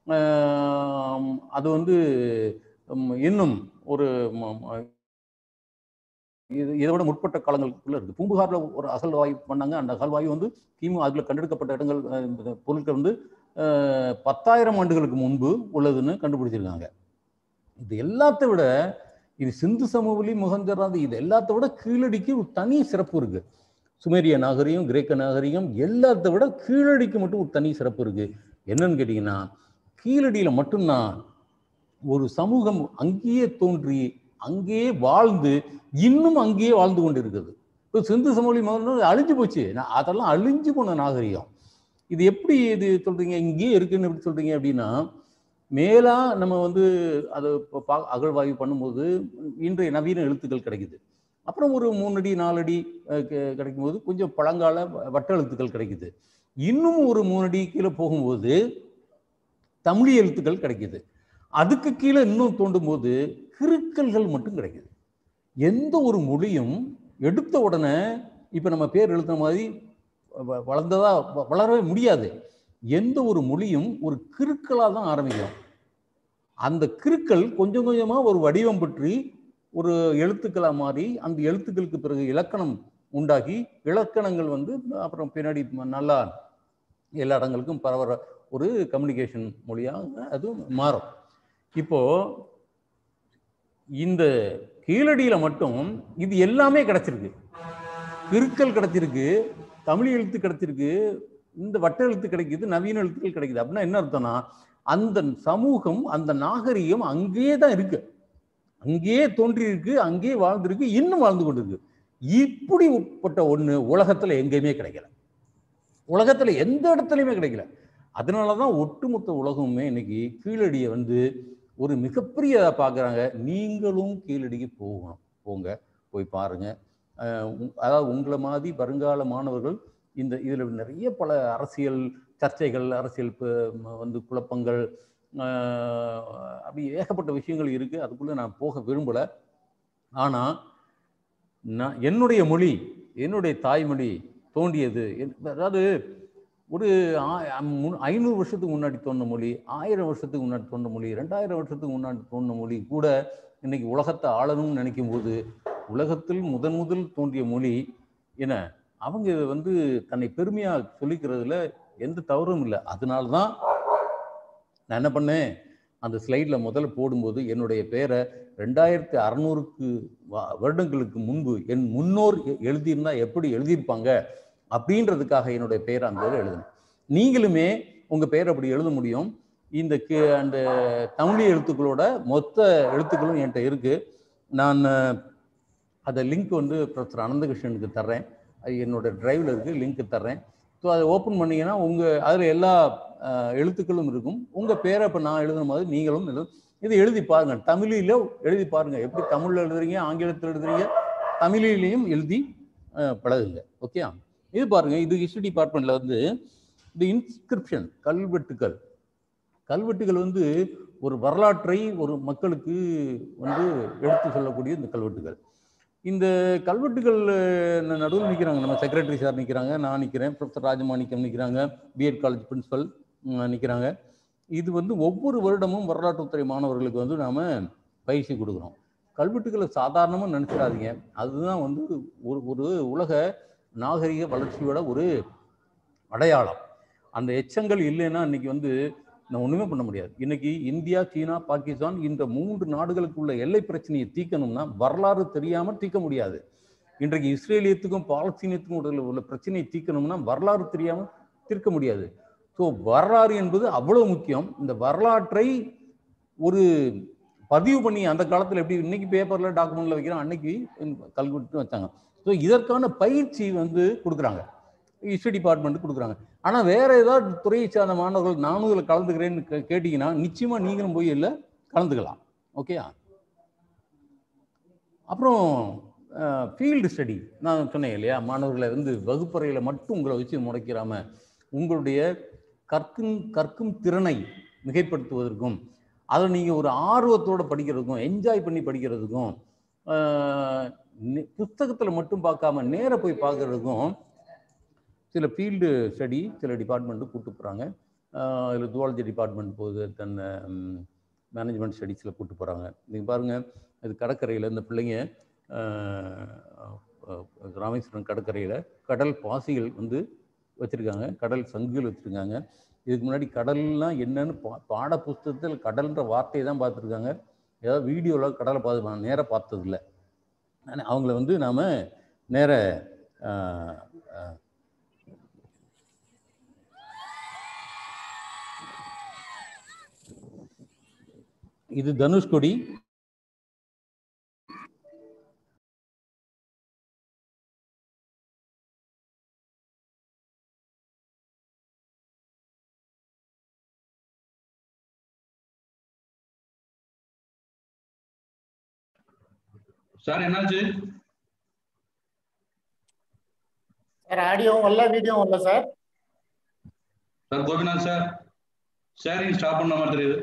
[SPEAKER 6] ஆம், அது வந்து ம், இன்னும் ஒரு ம- ம- இது இதை விட முற்பட்ட காலங்களுக்குள்ள இருக்கு பூம்புகார்ல ஒரு அகழ்வாய்வு பண்ணாங்க அந்த அகழ்வாய்வு வந்து கிமு அதில் கண்டெடுக்கப்பட்ட இடங்கள் அஹ், இந்த பொருட்கள் வந்து அஹ், பத்தாயிரம் ஆண்டுகளுக்கு முன்பு உள்ளதுன்னு கண்டுபிடிச்சிருக்காங்க இது எல்லாத்த விட இது சிந்து சமவெளி முகஞ்சராது இது எல்லாத்த விட கீழடிக்கு ஒரு தனி சிறப்பு இருக்கு சுமேரிய நாகரிகம் கிரேக்க நாகரிகம் எல்லாத்த விட கீழடிக்கு மட்டும் ஒரு தனி சிறப்பு இருக்கு என்னன்னு கேட்டிங்கன்னா கீழடியில் மட்டும்தான் ஒரு சமூகம் அங்கேயே தோன்றி அங்கேயே வாழ்ந்து இன்னும் அங்கேயே வாழ்ந்து கொண்டு இருக்குது இப்போ சிந்து சமவெளி முதல்ல அழிஞ்சு போச்சு நான் அதெல்லாம் அழிஞ்சு போன நாகரிகம் இது எப்படி இது சொல்றீங்க இங்கேயே இருக்குன்னு எப்படி சொல்றீங்க அப்படின்னா மேலா நம்ம வந்து அதை இப்போ பா அகழ்வாய்வு பண்ணும்போது இன்றைய நவீன எழுத்துக்கள் கிடைக்குது அப்புறம் ஒரு மூணு அடி நாலு அடி அஹ், கி- கிடைக்கும் போது கொஞ்சம் பழங்கால வ- வட்ட எழுத்துக்கள் கிடைக்குது இன்னும் ஒரு மூணு அடி கீழே போகும்போது தமிழ் எழுத்துக்கள் கிடைக்குது அதுக்கு கீழே இன்னும் தோண்டும் போது கிறுக்கல்கள் மட்டும் கிடைக்குது எந்த ஒரு மொழியும் எடுத்த உடனே இப்போ நம்ம பேர் எழுத்துன மாதிரி வ- வளர்ந்ததா வ- வளரவே முடியாது எந்த ஒரு மொழியும் ஒரு கிறுக்கலாக தான் ஆரம்பிக்கும் அந்த கிறுக்கல் கொஞ்சம் கொஞ்சமாக ஒரு வடிவம் பற்றி ஒரு எழுத்துக்களாக மாறி அந்த எழுத்துக்களுக்கு பிறகு இலக்கணம் உண்டாகி இலக்கணங்கள் வந்து அப்புறம் பின்னாடி நல்லா எல்லா இடங்களுக்கும் பரவற ஒரு கம்யூனிகேஷன் மொழியாக அது மாறும் இப்போ இந்த கீழடியில மட்டும் இது எல்லாமே கிடைச்சிருக்கு கிறுக்கல் கிடைச்சிருக்கு தமிழ் எழுத்து கிடைச்சிருக்கு இந்த வட்ட எழுத்து கிடைக்குது நவீன எழுத்துக்கள் கிடைக்குது அப்படின்னா என்ன அர்த்தம்னா அந்த சமூகம் அந்த நாகரிகம் அங்கேயே தான் இருக்கு அங்கேயே தோன்றி இருக்கு அங்கேயே வாழ்ந்திருக்கு இன்னும் வாழ்ந்து கொண்டிருக்கு இப்படிப்பட்ட ஒண்ணு உலகத்துல எங்கேயுமே கிடைக்கல உலகத்துல எந்த இடத்துலையுமே கிடைக்கல அதனாலதான் ஒட்டுமொத்த உலகமுமே இன்னைக்கு கீழடியை வந்து ஒரு மிகப்பெரிய பார்க்குறாங்க நீங்களும் கீழடிக்கு போகணும் போங்க போய் பாருங்க அஹ் உ- அதாவது உங்களை மாதிரி வருங்கால மாணவர்கள் இந்த இதில் நிறைய பல அரசியல் சர்ச்சைகள் அரசியல் ப- ம- வந்து குழப்பங்கள் அஹ் அப்படி ஏகப்பட்ட விஷயங்கள் இருக்குது அதுக்குள்ளே நான் போக விரும்பலை ஆனால் நான் என்னுடைய மொழி என்னுடைய தாய்மொழி தோண்டியது என்- அதாவது ஒரு ஆ- மு- ஐநூறு வருஷத்துக்கு முன்னாடி தோன்ற மொழி ஆயிரம் வருஷத்துக்கு முன்னாடி தோன்ற மொழி ரெண்டாயிரம் வருஷத்துக்கு முன்னாடி தோன்ற மொழி கூட இன்னைக்கு உலகத்தை ஆளணும்னு நினைக்கும் போது உலகத்தில் முதன் முதல் தோன்றிய மொழி என்ன அவங்க இதை வந்து தன்னை பெருமையா சொல்லிக்கிறதுல எந்த தவறும் இல்லை அதனால தான் நான் என்ன பண்ணேன் அந்த ஸ்லைடில் முதல்ல போடும்போது என்னுடைய பேரை ரெண்டாயிரத்தி அறநூறுக்கு வருடங்களுக்கு முன்பு என் முன்னோர் எ- எழுதியிருந்தா எப்படி எழுதியிருப்பாங்க அப்படின்றதுக்காக என்னுடைய பெயரை அந்த இதில் எழுதினேன் நீங்களுமே உங்க பெயர் அப்படி எழுத முடியும் இந்த கி- அந்த தமிழ் எழுத்துக்களோட மொத்த எழுத்துக்களும் என்கிட்ட இருக்கு நான் அஹ், அதை லிங்க் வந்து ப்ரொஃபஸர் அனந்தகிருஷ்ணனுக்கு தர்றேன் அது என்னோட டிரைவில் இருக்கு லிங்க் தர்றேன் ஸோ அதை ஓப்பன் பண்ணீங்கன்னா உங்க அதில் எல்லா அஹ், எழுத்துக்களும் இருக்கும் உங்க பேரை இப்போ நான் எழுதுன மாதிரி நீங்களும் எழுது இதை எழுதி பாருங்க தமிழில எழுதி பாருங்க எப்படி தமிழ்ல எழுதுறீங்க ஆங்கிலத்தில் எழுதுறீங்க தமிழிலையும் எழுதி அஹ், பழகுங்க ஓகே இது பாருங்க இது ஹிஸ்டரி டிபார்ட்மெண்ட்ல வந்து இந்த இன்ஸ்கிரிப்ஷன் கல்வெட்டுக்கள் கல்வெட்டுகள் வந்து ஒரு வரலாற்றை ஒரு மக்களுக்கு வந்து எடுத்து சொல்லக்கூடிய இந்த கல்வெட்டுகள் இந்த கல்வெட்டுகள் அஹ், நடுவில் நிற்கிறாங்க நம்ம செக்ரட்டரி சார் நிற்கிறாங்க நான் நிற்கிறேன் ப்ரொஃபஸர் ராஜமாணிக்கம் நிற்கிறாங்க பிஎட் காலேஜ் பிரின்சிபல் நிற்கிறாங்க இது வந்து ஒவ்வொரு வருடமும் வரலாற்றுத்துறை மாணவர்களுக்கு வந்து நாம பயிற்சி கொடுக்குறோம் கல்வெட்டுகளை சாதாரணமாக நினச்சிடாதீங்க அதுதான் வந்து ஒரு ஒரு உலக நாகரிக வளர்ச்சியோட ஒரு அடையாளம் அந்த எச்சங்கள் இல்லைன்னா இன்னைக்கு வந்து நான் ஒண்ணுமே பண்ண முடியாது இன்னைக்கு இந்தியா சீனா பாகிஸ்தான் இந்த மூன்று நாடுகளுக்குள்ள எல்லை பிரச்சனையை தீர்க்கணும்னா வரலாறு தெரியாம தீர்க்க முடியாது இன்றைக்கு இஸ்ரேலியத்துக்கும் பாலஸ்தீனியத்துக்கும் உள்ள உள்ள பிரச்சனையை தீர்க்கணும்னா வரலாறு தெரியாம தீர்க்க முடியாது ஸோ வரலாறு என்பது அவ்வளவு முக்கியம் இந்த வரலாற்றை ஒரு பதிவு பண்ணி அந்த காலத்துல எப்படி இன்னைக்கு பேப்பர்ல டாக்குமெண்ட்ல வைக்கிறோம் அன்னைக்கு கல்வெட்டு வச்சாங்க ஸோ இதற்கான பயிற்சி வந்து கொடுக்குறாங்க ஹிஸ்டரி டிபார்ட்மெண்ட் கொடுக்குறாங்க ஆனா வேற ஏதாவது துறையை சார்ந்த மாணவர்கள் நானும் இதில் கலந்துக்கிறேன்னு கே- கேட்டீங்கன்னா நிச்சயமா நீங்களும் போய் இல்லை கலந்துக்கலாம் ஓகேயா அப்புறம் ஃபீல்டு ஸ்டடி நான் சொன்னேன் இல்லையா மாணவர்களை வந்து வகுப்பறையில் மட்டும் உங்களை வச்சு முடைக்கிறாம உங்களுடைய கற்கும் கற்கும் திறனை மிகைப்படுத்துவதற்கும் அதை நீங்கள் ஒரு ஆர்வத்தோட படிக்கிறதுக்கும் என்ஜாய் பண்ணி படிக்கிறதுக்கும் புத்தகத்தில் மட்டும் பார்க்காம நேர போய் பார்க்கறதுக்கும் சில ஃபீல்டு ஸ்டடி சில டிபார்ட்மெண்ட்டு கூட்டு போகிறாங்க இதில் ஜுவாலஜி டிபார்ட்மெண்ட் போகுது தன் மேனேஜ்மெண்ட் ஸ்டடீஸில் கூட்டு போகிறாங்க நீங்கள் பாருங்கள் இது கடற்கரையில் இந்த பிள்ளைங்க அஹ், அஹ், ராமேஸ்வரம் கடற்கரையில் கடல் பாசிகள் வந்து வச்சுருக்காங்க கடல் சங்குகள் வச்சுருக்காங்க இதுக்கு முன்னாடி கடல்லாம் என்னன்னு பா பாட புஸ்தகத்தில் கடல்ன்ற வார்த்தையை தான் பார்த்துருக்காங்க ஏதாவது வீடியோவில் கடலை பார்த்து நேராக பார்த்ததில்ல ஆனா, அவங்கள வந்து நாம் நேர இது தனுஷ்கொடி
[SPEAKER 1] சார் என்னாச்சு
[SPEAKER 2] சார் ஆடியோவும் வரல வீடியோவும் வரல sir
[SPEAKER 1] sir Gopinath sir sharing stop பண்ண மாதிரி தெரியுது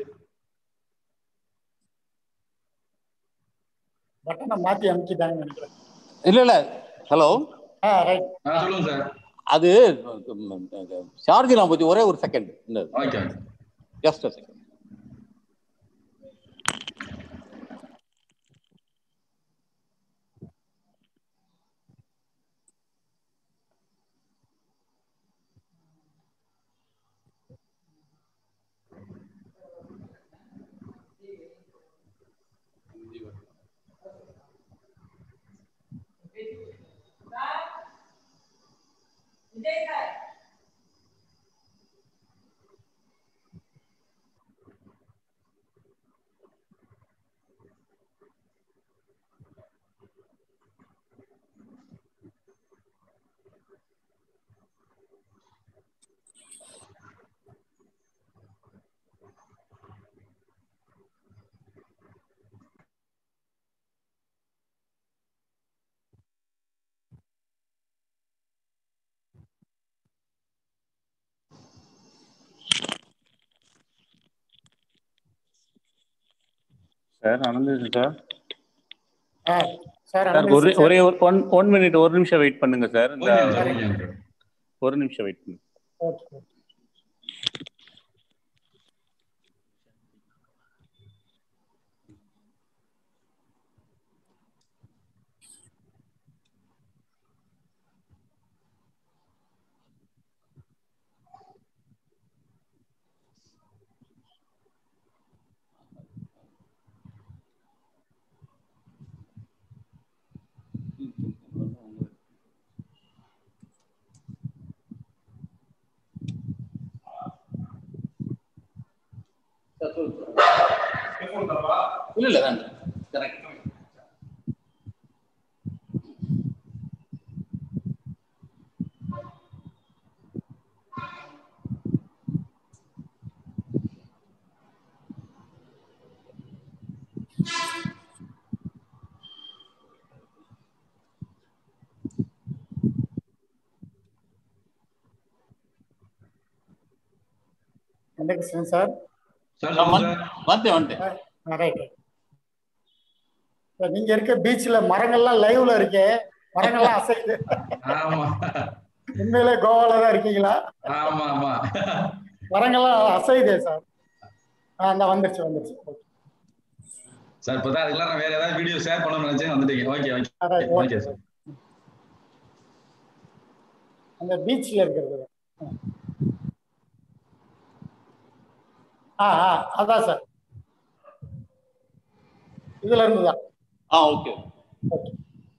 [SPEAKER 2] பட்டனை மாத்தி அமுக்கிட்டாங்கன்னு நினைக்கிறேன்
[SPEAKER 7] இல்ல இல்ல ஹலோ
[SPEAKER 2] ஆ ரைட்
[SPEAKER 1] ஆ சொல்லுங்க சார்
[SPEAKER 7] அது சார்ஜ் நான் போச்சு ஒரே ஒரு second
[SPEAKER 1] okay
[SPEAKER 7] just second
[SPEAKER 8] sir Ananthan sir
[SPEAKER 2] ஆ சார்
[SPEAKER 8] சார் ஒரே ஒரே ஒரு ஒன் ஒன் மினிட் ஒரு நிமிஷம் வெயிட் பண்ணுங்க சார் இந்த
[SPEAKER 1] ஓகே சார் ஓகே சார்
[SPEAKER 8] ஒரு நிமிஷம் வெயிட் பண்ணுங்க
[SPEAKER 2] ஓகே
[SPEAKER 7] இல்ல இல்ல வேண்டாம் கரெக்ட்
[SPEAKER 2] கண்டக்ஷன் சார்
[SPEAKER 1] சார் சொல்லுங்க சார்
[SPEAKER 7] வந்துட்டேன் வந்துட்டேன்
[SPEAKER 2] ரைட் நீங்க இருக்க பீச்ல மரங்கள்லாம் லைவ்ல இருக்கே மரங்கள்லாம் அசையுது
[SPEAKER 1] ஆமா
[SPEAKER 2] உண்மையிலே கோவால தான் இருக்கீங்களா
[SPEAKER 1] ஆமா ஆமா
[SPEAKER 2] மரங்கள்லாம் அசையுதே சார் ஆ இந்த வந்துருச்சு வந்துருச்சு Okay.
[SPEAKER 1] சார் இப்பதான் அதுக்கெல்லாம் நான் வேற ஏதாவது வீடியோ ஷேர் பண்ணணும்னு நினைச்சேன் வந்துட்டீங்க ஓகே ஓகே
[SPEAKER 2] ஆ, right,
[SPEAKER 1] ஓகே
[SPEAKER 2] okay.
[SPEAKER 1] சார்
[SPEAKER 2] அந்த பீச்ல இருக்கிறது ஆ ஆ அதான் சார் இதுல இருந்து தான்
[SPEAKER 7] ஆ ஓகே
[SPEAKER 2] ஓகே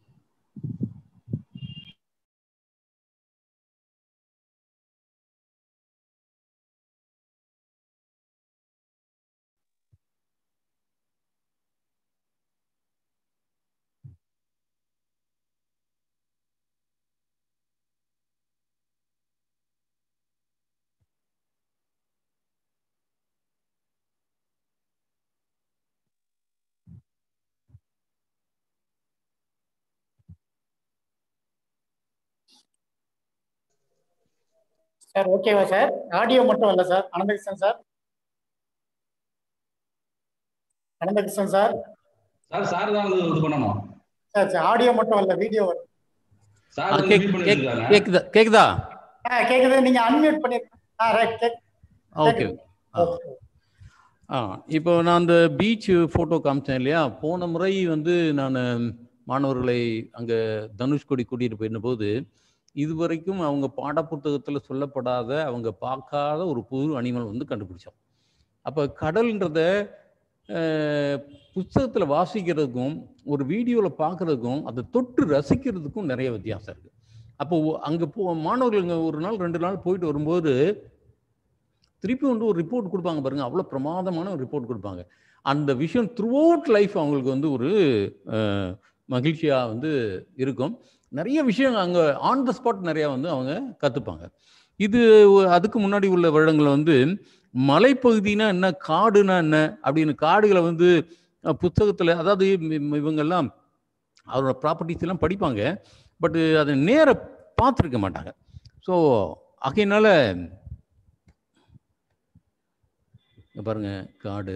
[SPEAKER 2] சார் ஓகேவா சார் ஆடியோ மட்டும் இல்ல sir Ananthakrishnan sir Ananthakrishnan sir
[SPEAKER 1] sir sir தான் வந்து இது பண்ணணும்
[SPEAKER 2] சார் சார் ஆடியோ மட்டும் இல்ல வீடியோ
[SPEAKER 1] சார்
[SPEAKER 6] ஆ,
[SPEAKER 1] வந்து
[SPEAKER 6] கேக்-
[SPEAKER 1] mute பண்ணி
[SPEAKER 6] கேக்-
[SPEAKER 1] வச்சிருக்காங்க
[SPEAKER 6] கேக்குதா கேக்குதா
[SPEAKER 2] ஆ கேக்குது நீங்க அன்மியூட் பண்ணிருக்கீங்க ஆ ரைட் கேக்
[SPEAKER 6] ஓகே ஆ
[SPEAKER 2] ஓகே
[SPEAKER 6] ஆ இப்போ நான் அந்த பீச் ஃபோட்டோ காமிச்சேன் இல்லையா போன முறை வந்து நான் மாணவர்களை அங்கே தனுஷ்கோடி கூட்டிகிட்டு போயிருந்த போது இதுவரைக்கும் அவங்க பாடப்புத்தகத்தில் சொல்லப்படாத அவங்க பார்க்காத ஒரு புது அனிமல் வந்து கண்டுபிடிச்சோம் அப்போ கடல்ன்றத புத்தகத்தில் வாசிக்கிறதுக்கும் ஒரு வீடியோவில் பார்க்குறதுக்கும் அதை தொட்டு ரசிக்கிறதுக்கும் நிறைய வித்தியாசம் இருக்குது அப்போ அங்கே போ மாணவர்கள் இங்க ஒரு நாள் ரெண்டு நாள் போயிட்டு வரும்போது திருப்பி வந்து ஒரு ரிப்போர்ட் கொடுப்பாங்க பாருங்க அவ்வளோ பிரமாதமான ஒரு ரிப்போர்ட் கொடுப்பாங்க அந்த விஷயம் த்ரூ அவுட் லைஃப் அவங்களுக்கு வந்து ஒரு மகிழ்ச்சியாக வந்து இருக்கும் நிறைய விஷயம் அங்கே ஆன் த ஸ்பாட் நிறையா வந்து அவங்க கற்றுப்பாங்க இது அதுக்கு முன்னாடி உள்ள வருடங்களில் வந்து மலைப்பகுதினா என்ன காடுனா என்ன அப்படின்னு காடுகளை வந்து புத்தகத்தில் அதாவது இவங்கெல்லாம் அவரோட ப்ராப்பர்ட்டிஸ் எல்லாம் படிப்பாங்க பட்டு அதை நேர பார்த்துருக்க மாட்டாங்க ஸோ ஆகையினால பாருங்க காடு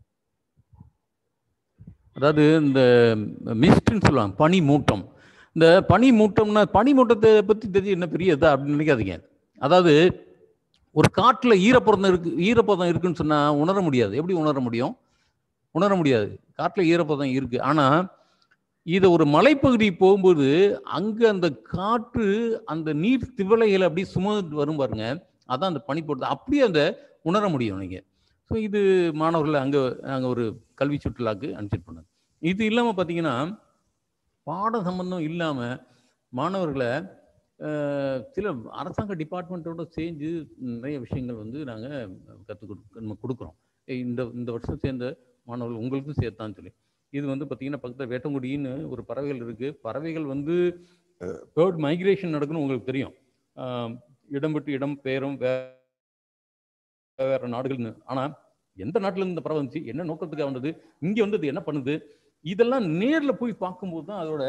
[SPEAKER 6] அதாவது இந்த மிஸ்ட்ன்னு சொல்லுவாங்க பனி மூட்டம் இந்த பனி மூட்டம்னா பனி மூட்டத்தை பற்றி தெரிஞ்சு என்ன பெரிய இதா அப்படின்னு நினைக்காதீங்க அதாவது ஒரு காட்டில் ஈரப்பதம் இருக்கு ஈரப்பதம் இருக்குன்னு சொன்னால் உணர முடியாது எப்படி உணர முடியும் உணர முடியாது காட்டில் ஈரப்பதம் இருக்கு ஆனால் இதை ஒரு மலைப்பகுதி போகும்போது அங்கே அந்த காற்று அந்த நீர் திவலைகளை அப்படி சுமந்து வரும் பாருங்க அதான் அந்த பனி போடுறது அப்படியே அந்த உணர முடியும் நீங்கள் ஸோ இது மாணவர்களை அங்கே அங்கே ஒரு கல்வி சுற்றுலாக்கு அனுப்பிச்சிட்டு பண்ணாங்க இது இல்லாமல் பார்த்தீங்கன்னா பாட சம்பந்தம் இல்லாமல் மாணவர்களை சில அரசாங்க டிபார்ட்மெண்ட்டோட சேர்ந்து நிறைய விஷயங்கள் வந்து நாங்கள் கற்றுக் கொடு நம்ம கொடுக்குறோம் இந்த இந்த வருஷம் சேர்ந்த மாணவர்கள் உங்களுக்கும் சேர்த்தான்னு சொல்லி இது வந்து பார்த்தீங்கன்னா பக்கத்தில் வேட்டங்குடின்னு ஒரு பறவைகள் இருக்குது பறவைகள் வந்து பேர்ட் மைக்ரேஷன் நடக்குன்னு உங்களுக்கு தெரியும் இடம் விட்டு இடம் பெயரும் வே வேற நாடுகள்னு ஆனால் எந்த நாட்டில் இந்த பறவை வந்துச்சு என்ன நோக்கத்துக்காக வந்தது இங்கே வந்து அது என்ன பண்ணுது இதெல்லாம் நேரில் போய் பார்க்கும்போது தான் அதோட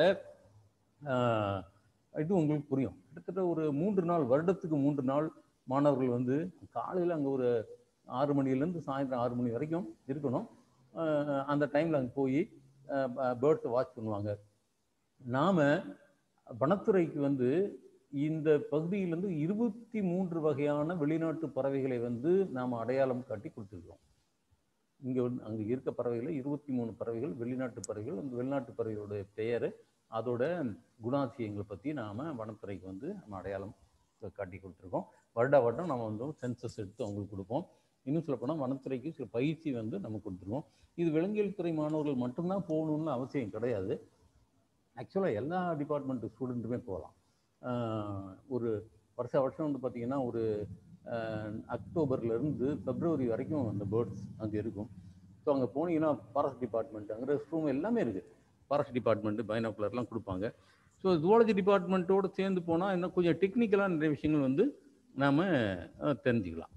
[SPEAKER 6] இது உங்களுக்கு புரியும் கிட்டத்தட்ட ஒரு மூன்று நாள் வருடத்துக்கு மூன்று நாள் மாணவர்கள் வந்து காலையில் அங்கே ஒரு ஆறு மணிலேருந்து சாயந்தரம் ஆறு மணி வரைக்கும் இருக்கணும் அந்த டைமில் அங்கே போய் பேர்ட்ஸை வாட்ச் பண்ணுவாங்க நாம் வனத்துறைக்கு வந்து இந்த பகுதியிலேருந்து இருபத்தி மூன்று வகையான வெளிநாட்டு பறவைகளை வந்து நாம் அடையாளம் காட்டி கொடுத்துருக்கோம் இங்கே வந்து அங்கே இருக்க பறவைகளில் இருபத்தி மூணு பறவைகள் வெளிநாட்டு பறவைகள் அந்த வெளிநாட்டு பறவைகளுடைய பெயர் அதோட குணாதிசயங்களை பற்றி நாம் வனத்துறைக்கு வந்து நம்ம அடையாளம் காட்டி கொடுத்துருக்கோம் வருட வருடம் நம்ம வந்து சென்சஸ் எடுத்து அவங்களுக்கு கொடுப்போம் இன்னும் சொல்ல போனால் வனத்துறைக்கு சில பயிற்சி வந்து நம்ம கொடுத்துருவோம் இது விலங்கியல் துறை மாணவர்கள் மட்டும்தான் போகணும்னு அவசியம் கிடையாது ஆக்சுவலாக எல்லா டிபார்ட்மெண்ட் ஸ்டூடெண்ட்டுமே போகலாம் ஒரு வருஷ வருஷம் வந்து பார்த்திங்கன்னா ஒரு அக்டோபர்லேருந்து பிப்ரவரி வரைக்கும் அந்த பேர்ட்ஸ் அங்கே இருக்கும் ஸோ அங்கே போனீங்கன்னா ஃபாரஸ்ட் டிபார்ட்மெண்ட் அங்கே ரெஸ்ட் ரூம் எல்லாமே இருக்குது ஃபாரஸ்ட் டிபார்ட்மெண்ட்டு பைனாக்குலர்லாம் கொடுப்பாங்க ஸோ ஜுவாலஜி டிபார்ட்மெண்ட்டோடு சேர்ந்து போனால் இன்னும் கொஞ்சம் டெக்னிக்கலாக நிறைய விஷயங்கள் வந்து நாம் தெரிஞ்சுக்கலாம்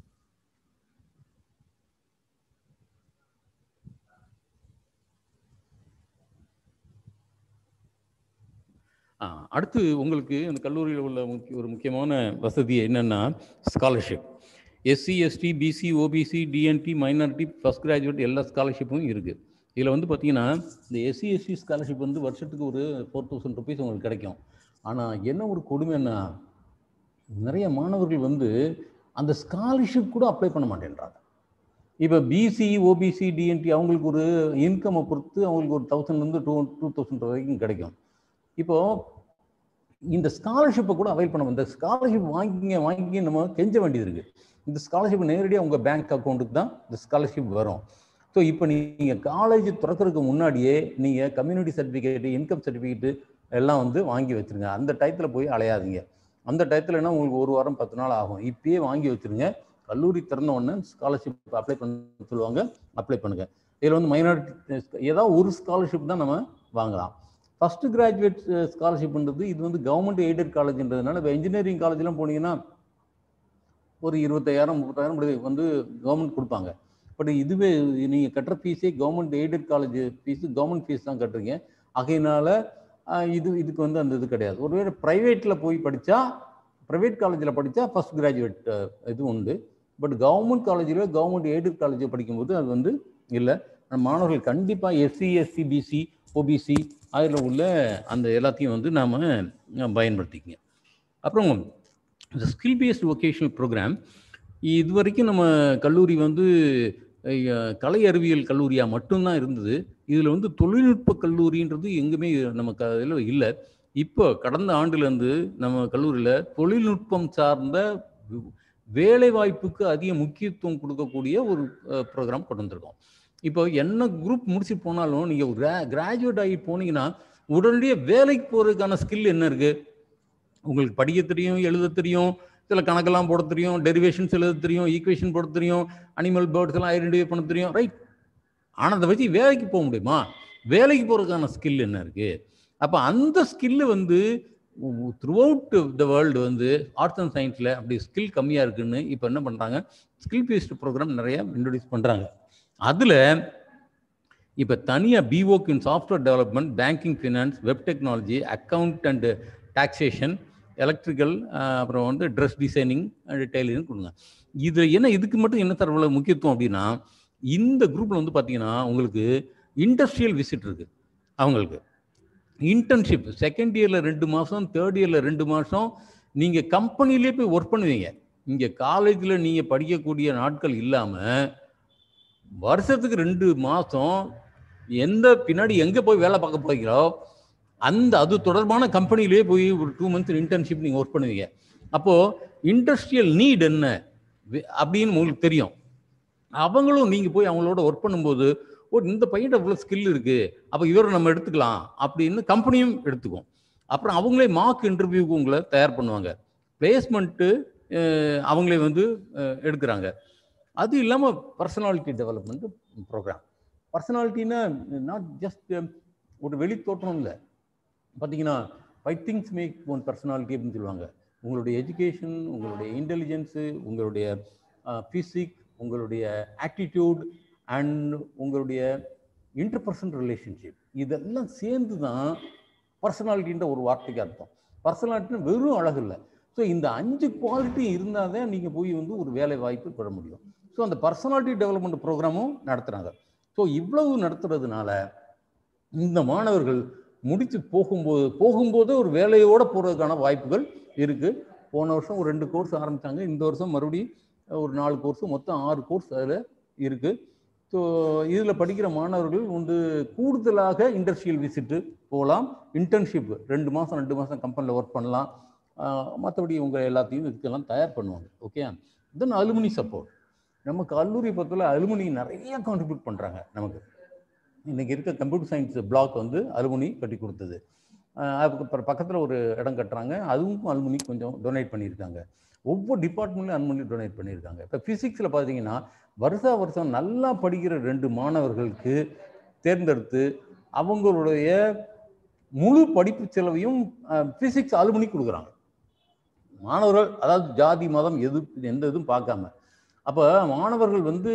[SPEAKER 6] அடுத்து உங்களுக்கு இந்த கல்லூரியில் உள்ள முக்கிய ஒரு முக்கியமான வசதி என்னென்னா scholarship SC ST BC OBC DNT minority first graduate எல்லா ஸ்காலர்ஷிப்பும் இருக்குது இதில் வந்து பார்த்தீங்கன்னா இந்த எஸ்சி எஸ்டி ஸ்காலர்ஷிப் வந்து வருஷத்துக்கு ஒரு ஃபோர் தௌசண்ட் ருபீஸ் உங்களுக்கு கிடைக்கும் ஆனால் என்ன ஒரு கொடுமைன்னா நிறைய மாணவர்கள் வந்து அந்த ஸ்காலர்ஷிப் கூட அப்ளை பண்ண மாட்டேன்றாங்க இப்போ பிசி ஓபிசி டிஎன்டி அவங்களுக்கு ஒரு இன்கம்மை பொறுத்து அவங்களுக்கு ஒரு தௌசண்ட்லேருந்து டூ டூ தௌசண்ட் வரைக்கும் கிடைக்கும் இப்போ இந்த ஸ்காலர்ஷிப்பை கூட அவைல் பண்ண இந்த ஸ்காலர்ஷிப் வாங்கிங்க வாங்கி நம்ம கெஞ்ச வேண்டியது இருக்கு இந்த ஸ்காலர்ஷிப் நேரடியாக உங்கள் பேங்க் அக்கௌண்ட்டுக்கு தான் இந்த ஸ்காலர்ஷிப் வரும் ஸோ இப்போ நீங்கள் காலேஜ் திறக்கிறதுக்கு முன்னாடியே நீங்கள் கம்யூனிட்டி சர்டிஃபிகேட்டு இன்கம் சர்டிஃபிகேட்டு எல்லாம் வந்து வாங்கி வச்சுருங்க அந்த டயத்தில் போய் அலையாதீங்க அந்த டயத்துலனா உங்களுக்கு ஒரு வாரம் பத்து நாள் ஆகும் இப்பயே வாங்கி வச்சுருங்க கல்லூரி திறந்த உடனே ஸ்காலர்ஷிப் அப்ளை பண்ண சொல்லுவாங்க அப்ளை பண்ணுங்கள் இதில் வந்து மைனாரிட்டி ஏதாவது ஒரு ஸ்காலர்ஷிப் தான் நம்ம வாங்கலாம் ஃபஸ்ட்டு கிராஜுவேட் ஸ்காலர்ஷிப்ன்றது இது வந்து கவர்மெண்ட் எய்டட் காலேஜ்ன்றதுனால இப்போ இன்ஜினியரிங் காலேஜ்லாம் போனீங்கன்னா ஒரு இருபத்தாயிரம் முப்பத்தாயிரம் வந்து கவர்மெண்ட் கொடுப்பாங்க பட் இதுவே நீங்கள் கட்டுற ஃபீஸே government aided college fees government fees தான் கட்டுறீங்க ஆகையினால இது இதுக்கு வந்து அந்த இது கிடையாது ஒருவேளை ப்ரைவேட்டில் போய் படித்தா ப்ரைவேட் காலேஜில் படித்தா ஃபஸ்ட் கிராஜுவேட் இது உண்டு பட் கவர்மெண்ட் காலேஜில் கவர்மெண்ட் எய்டட் காலேஜில் படிக்கும்போது அது வந்து இல்லை மாணவர்கள் கண்டிப்பாக எஸ்சி எஸ்சி பிசி ஓபிசி அதில் உள்ள அந்த எல்லாத்தையும் வந்து நாம் பயன்படுத்திக்கங்க அப்புறம் இந்த ஸ்கில் பேஸ்டு ஒகேஷனல் ப்ரோக்ராம் இது வரைக்கும் நம்ம கல்லூரி வந்து கலை அறிவியல் கல்லூரியாக மட்டும்தான் இருந்தது இதில் வந்து தொழில்நுட்ப கல்லூரின்றது எங்குமே நம்ம க இதில் இல்லை இப்போ கடந்த ஆண்டுலேருந்து நம்ம கல்லூரியில் தொழில்நுட்பம் சார்ந்த வேலை வாய்ப்புக்கு அதிக முக்கியத்துவம் கொடுக்கக்கூடிய ஒரு ப்ரோக்ராம் கொண்டு வந்திருக்கோம் இப்போ என்ன குரூப் முடிச்சு போனாலும் நீங்கள் கிரா கிராஜுவேட் ஆகி போனீங்கன்னா உடனடியே வேலைக்கு போகிறதுக்கான ஸ்கில் என்ன இருக்குது உங்களுக்கு படிக்க தெரியும் எழுத தெரியும் சில கணக்கெல்லாம் போட தெரியும் டெரிவேஷன்ஸ் எழுத தெரியும் ஈக்குவேஷன் போட தெரியும் அனிமல் பேர்ட்ஸ் எல்லாம் ஐடென்டிஃபை பண்ண தெரியும் ரைட் ஆனால் அதை வச்சு வேலைக்கு போக முடியுமா வேலைக்கு போகிறதுக்கான ஸ்கில் என்ன இருக்குது அப்போ அந்த ஸ்கில்லு வந்து த்ரூ அவுட் த வேர்ல்டு வந்து ஆர்ட்ஸ் அண்ட் சயின்ஸில் அப்படி ஸ்கில் கம்மியாக இருக்குன்னு இப்போ என்ன பண்ணுறாங்க ஸ்கில் பேஸ்டு ப்ரோக்ராம் நிறைய இன்ட்ரடியூஸ் பண்ணுறாங்க அதில் இப்போ தனியாக பிஓக்கு in software development banking finance web technology account and taxation electrical அப்புறம் வந்து ட்ரெஸ் டிசைனிங் அண்ட் டெய்லரிங் கொடுங்க இது என்ன இதுக்கு மட்டும் என்ன சார் இவ்வளோ முக்கியத்துவம் அப்படின்னா இந்த குரூப்பில் வந்து பார்த்தீங்கன்னா உங்களுக்கு இண்டஸ்ட்ரியல் விசிட் இருக்குது அவங்களுக்கு இன்டர்ன்ஷிப் செகண்ட் இயரில் ரெண்டு மாதம் தேர்ட் இயரில் ரெண்டு மாதம் நீங்கள் கம்பெனிலே போய் ஒர்க் பண்ணுவீங்க இங்கே காலேஜில் நீங்கள் படிக்கக்கூடிய நாட்கள் இல்லாமல் வருஷத்துக்கு ரெண்டு மாதம் எந்த பின்னாடி எங்கே போய் வேலை பார்க்க போகிறீங்களோ அந்த அது தொடர்பான கம்பெனிலே போய் ஒரு டூ மந்த்ஸ் இன்டர்ன்ஷிப் நீங்கள் ஒர்க் பண்ணுவீங்க அப்போது இண்டஸ்ட்ரியல் நீட் என்ன வி- அப்படின்னு உங்களுக்கு தெரியும் அவங்களும் நீங்கள் போய் அவங்களோட ஒர்க் பண்ணும்போது ஓ இந்த பையன்கிட்ட இவ்வளோ ஸ்கில் இருக்குது அப்போ இவரை நம்ம எடுத்துக்கலாம் அப்படின்னு கம்பெனியும் எடுத்துக்கும் அப்புறம் அவங்களே மார்க் இன்டர்வியூக்கு உங்களை தயார் பண்ணுவாங்க பிளேஸ்மெண்ட்டு அவங்களே வந்து அஹ், எடுக்கிறாங்க அது இல்லாமல் பர்சனாலிட்டி டெவலப்மெண்ட் ப்ரோக்ராம் பர்சனாலிட்டின்னா நாட் ஜஸ்ட் ஒரு வெளி தோற்றம் இல்லை பார்த்தீங்கன்னா five things make one personality அப்படின்னு சொல்லுவாங்க உங்களுடைய எஜுகேஷன் உங்களுடைய இன்டெலிஜென்ஸு உங்களுடைய ஃபிசிக் உங்களுடைய ஆட்டிடியூட் அண்ட் உங்களுடைய இன்டர்பர்சனல் ரிலேஷன்ஷிப் இதெல்லாம் சேர்ந்து தான் பர்சனாலிட்டின்ற ஒரு வார்த்தைக்கு அர்த்தம் பர்சனாலிட்டின்னு வெறும் அழகு இல்லை ஸோ இந்த அஞ்சு குவாலிட்டி இருந்தால் தான் நீங்கள் போய் வந்து ஒரு வேலை வாய்ப்பு பெற முடியும் ஸோ அந்த பர்சனாலிட்டி டெவலப்மெண்ட் ப்ரோக்ராமும் நடத்துகிறாங்க ஸோ இவ்வளவு நடத்துறதுனால இந்த மாணவர்கள் முடித்து போகும்போது போகும்போதே ஒரு வேலையோட போகிறதுக்கான வாய்ப்புகள் இருக்குது போன வருஷம் ஒரு ரெண்டு கோர்ஸ் ஆரம்பித்தாங்க இந்த வருஷம் மறுபடியும் ஒரு நாலு கோர்ஸ் மொத்தம் ஆறு கோர்ஸ் அதில் இருக்குது ஸோ இதில் படிக்கிற மாணவர்கள் வந்து கூடுதலாக இண்டஸ்ட்ரியல் விசிட்டு போகலாம் இன்டர்ன்ஷிப் ரெண்டு மாதம் ரெண்டு மாதம் கம்பெனியில் ஒர்க் பண்ணலாம் மற்றபடி உங்கள் எல்லாத்தையும் இதுக்கெல்லாம் தயார் பண்ணுவாங்க ஓகே தென் அலுமினி சப்போர்ட் நம்ம கல்லூரி பொறுத்தவரை அலுமினி நிறைய கான்ட்ரிபியூட் பண்ணுறாங்க நமக்கு இன்னைக்கு இருக்க கம்ப்யூட்டர் சயின்ஸ் பிளாக் வந்து அலுமினி கட்டி கொடுத்தது ஆஹ் அதுக்கு அப்புறம் பக்கத்தில் ஒரு இடம் கட்டுறாங்க அதுவும் அலுமினி கொஞ்சம் டொனேட் பண்ணியிருக்காங்க ஒவ்வொரு டிபார்ட்மெண்ட்லையும் அலுமினி டொனேட் பண்ணியிருக்காங்க இப்போ ஃபிசிக்ஸில் பார்த்தீங்கன்னா வருஷா வருஷம் நல்லா படிக்கிற ரெண்டு மாணவர்களுக்கு தேர்ந்தெடுத்து அவங்களுடைய முழு படிப்பு செலவையும் ஃபிசிக்ஸ் அலுமினி கொடுக்குறாங்க மாணவர்கள் அதாவது ஜாதி மதம் எது எந்த இதுவும் பார்க்காம அப்போ மாணவர்கள் வந்து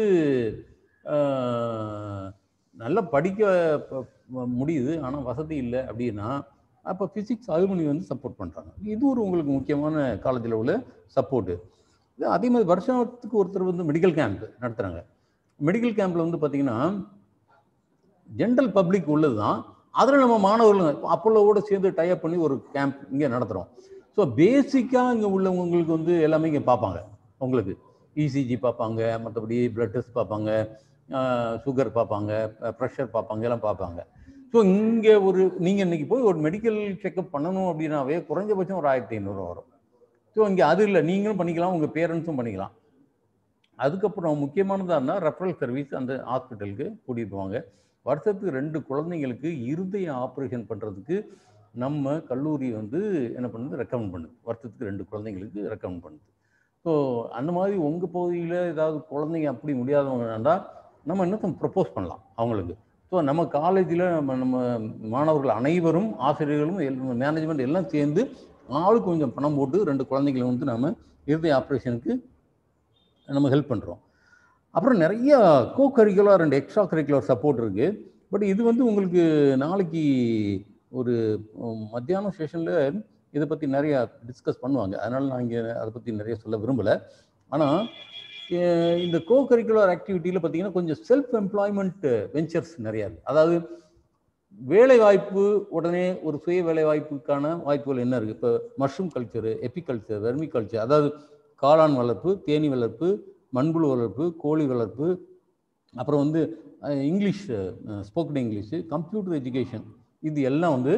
[SPEAKER 6] ஆஹ், நல்லா படிக்க ப- ப- முடியுது ஆனால் வசதி இல்லை அப்படின்னா அப்போ ஃபிசிக்ஸ் அலுமினி வந்து சப்போர்ட் பண்ணுறாங்க இது ஒரு உங்களுக்கு முக்கியமான காலேஜில் உள்ள சப்போர்ட்டு இது அதே மாதிரி வருஷத்துக்கு ஒருத்தர் வந்து மெடிக்கல் கேம்ப் நடத்துகிறாங்க மெடிக்கல் கேம்பில் வந்து பார்த்தீங்கன்னா ஜென்ரல் பப்ளிக் உள்ளது தான் அதில் நம்ம மாணவர்கள் அப்போலோவோட சேர்ந்து டைப் பண்ணி ஒரு கேம்ப் இங்கே நடத்துகிறோம் ஸோ பேசிக்காக இங்கே உள்ளவங்களுக்கு வந்து எல்லாமே இங்கே பார்ப்பாங்க உங்களுக்கு இசிஜி பார்ப்பாங்க மற்றபடி பிளட் டெஸ்ட் பார்ப்பாங்க சுகர் பார்ப்பாங்க ப்ரெஷர் பார்ப்பாங்க எல்லாம் பார்ப்பாங்க ஸோ இங்கே ஒரு நீங்கள் இன்னைக்கு போய் ஒரு மெடிக்கல் செக்கப் பண்ணணும் அப்படின்னாவே குறைஞ்சபட்சம் ஒரு ஆயிரத்தி ஐநூறுரூவா வரும் ஸோ இங்கே அது இல்லை நீங்களும் பண்ணிக்கலாம் உங்கள் பேரண்ட்ஸும் பண்ணிக்கலாம் அதுக்கப்புறம் முக்கியமானதாக இருந்தால் ரெஃபரல் சர்வீஸ் அந்த ஹாஸ்பிட்டலுக்கு கூட்டிகிட்டு போவாங்க வருஷத்துக்கு ரெண்டு குழந்தைங்களுக்கு இருதய ஆப்ரேஷன் பண்ணுறதுக்கு நம்ம கல்லூரி வந்து என்ன பண்ணுது ரெக்கமெண்ட் பண்ணுது வருஷத்துக்கு ரெண்டு குழந்தைங்களுக்கு ரெக்கமெண்ட் பண்ணுது ஸோ அந்த மாதிரி உங்கள் பகுதியில் ஏதாவது குழந்தைங்க அப்படி முடியாதவங்க இருந்தால் நம்ம இன்னும் ப்ரப்போஸ் பண்ணலாம் அவங்களுக்கு ஸோ நம்ம காலேஜில் நம்ம நம்ம மாணவர்கள் அனைவரும் ஆசிரியர்களும் மேனேஜ்மெண்ட் எல்லாம் சேர்ந்து ஆளுக்கு கொஞ்சம் பணம் போட்டு ரெண்டு குழந்தைங்களை வந்து நம்ம இருதய ஆப்ரேஷனுக்கு நம்ம ஹெல்ப் பண்ணுறோம் அப்புறம் நிறைய co curricular and extra curricular support இருக்குது பட் இது வந்து உங்களுக்கு நாளைக்கு ஒரு உம், மத்தியானம் செஷனில் இதை பற்றி நிறையா டிஸ்கஸ் பண்ணுவாங்க அதனால் நான் இங்கே அதை பற்றி நிறைய சொல்ல விரும்பலை ஆனால் இந்த கோ கரிக்குலர் ஆக்டிவிட்டியில் பார்த்தீங்கன்னா கொஞ்சம் செல்ஃப் எம்ப்ளாய்மெண்ட் வெஞ்சர்ஸ் நிறையா இருக்குது அதாவது வேலை வாய்ப்பு உடனே ஒரு சுய வேலை வாய்ப்புக்கான வாய்ப்புகள் என்ன இருக்குது இப்போ mushroom culture apiculture vermiculture அதாவது காளான் வளர்ப்பு தேனீ வளர்ப்பு மண்புழு வளர்ப்பு கோழி வளர்ப்பு அப்புறம் வந்து அஹ், English spoken English computer education இது எல்லாம் வந்து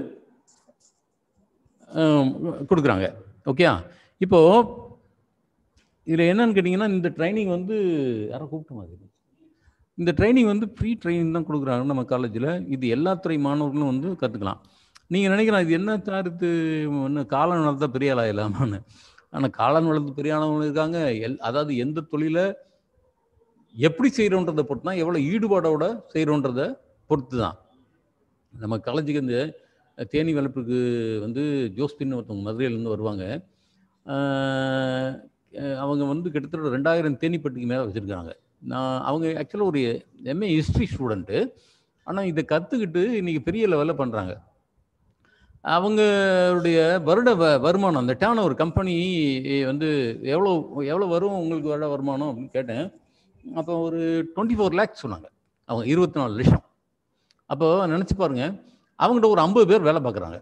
[SPEAKER 6] அஹ், கொடுக்குறாங்க ஓகே இப்போது இதில் என்னன்னு கேட்டிங்கன்னா இந்த ட்ரைனிங் வந்து யாரோ கூப்பிட்ட மாதிரி இந்த ட்ரைனிங் வந்து ஃப்ரீ ட்ரைனிங் தான் கொடுக்குறாங்க நம்ம காலேஜில் இது எல்லா துறை மாணவர்களும் வந்து கற்றுக்கலாம் நீங்கள் நினைக்கலாம் இது என்ன சார் இது என்ன காலம் நடத்தா பெரிய ஆளாயிடலாமான்னு ஆனால் காளான் வளர்த்து பெரியானவங்களும் இருக்காங்க எல் அதாவது எந்த தொழிலை எப்படி செய்கிறோன்றதை பொறுத்து தான் எவ்வளோ ஈடுபாடோட செய்கிறோன்றதை பொறுத்து தான் நம்ம காலேஜுக்கு இந்த தேனி வளர்ப்புக்கு வந்து ஜோஸ்பின்னு ஒருத்தவங்க மதுரையிலேருந்து வருவாங்க ஆஹ் அஹ் அவங்க வந்து கிட்டத்தட்ட ரெண்டாயிரம் தேனிப்பட்டிக்கு மேலே வச்சுருக்காங்க நான் அவங்க ஆக்சுவலாக ஒரு எம்ஏ ஹிஸ்ட்ரி ஸ்டூடெண்ட்டு ஆனால் இதை கற்றுக்கிட்டு இன்றைக்கி பெரிய லெவலில் பண்ணுறாங்க அவங்களுடைய வருட வ வருமானம் அந்த டேர்ன் ஒரு கம்பெனி வந்து எவ்வளோ எவ்வளோ வரும் உங்களுக்கு வருட வருமானம் அப்படின்னு கேட்டேன் அப்போ ஒரு டுவெண்ட்டி ஃபோர் லேக்ஸ் சொன்னாங்க அவங்க இருபத்தி நாலு லட்சம் அப்போ நினச்சி பாருங்க அவங்ககிட்ட ஒரு ஐம்பது பேர் வேலை பார்க்குறாங்க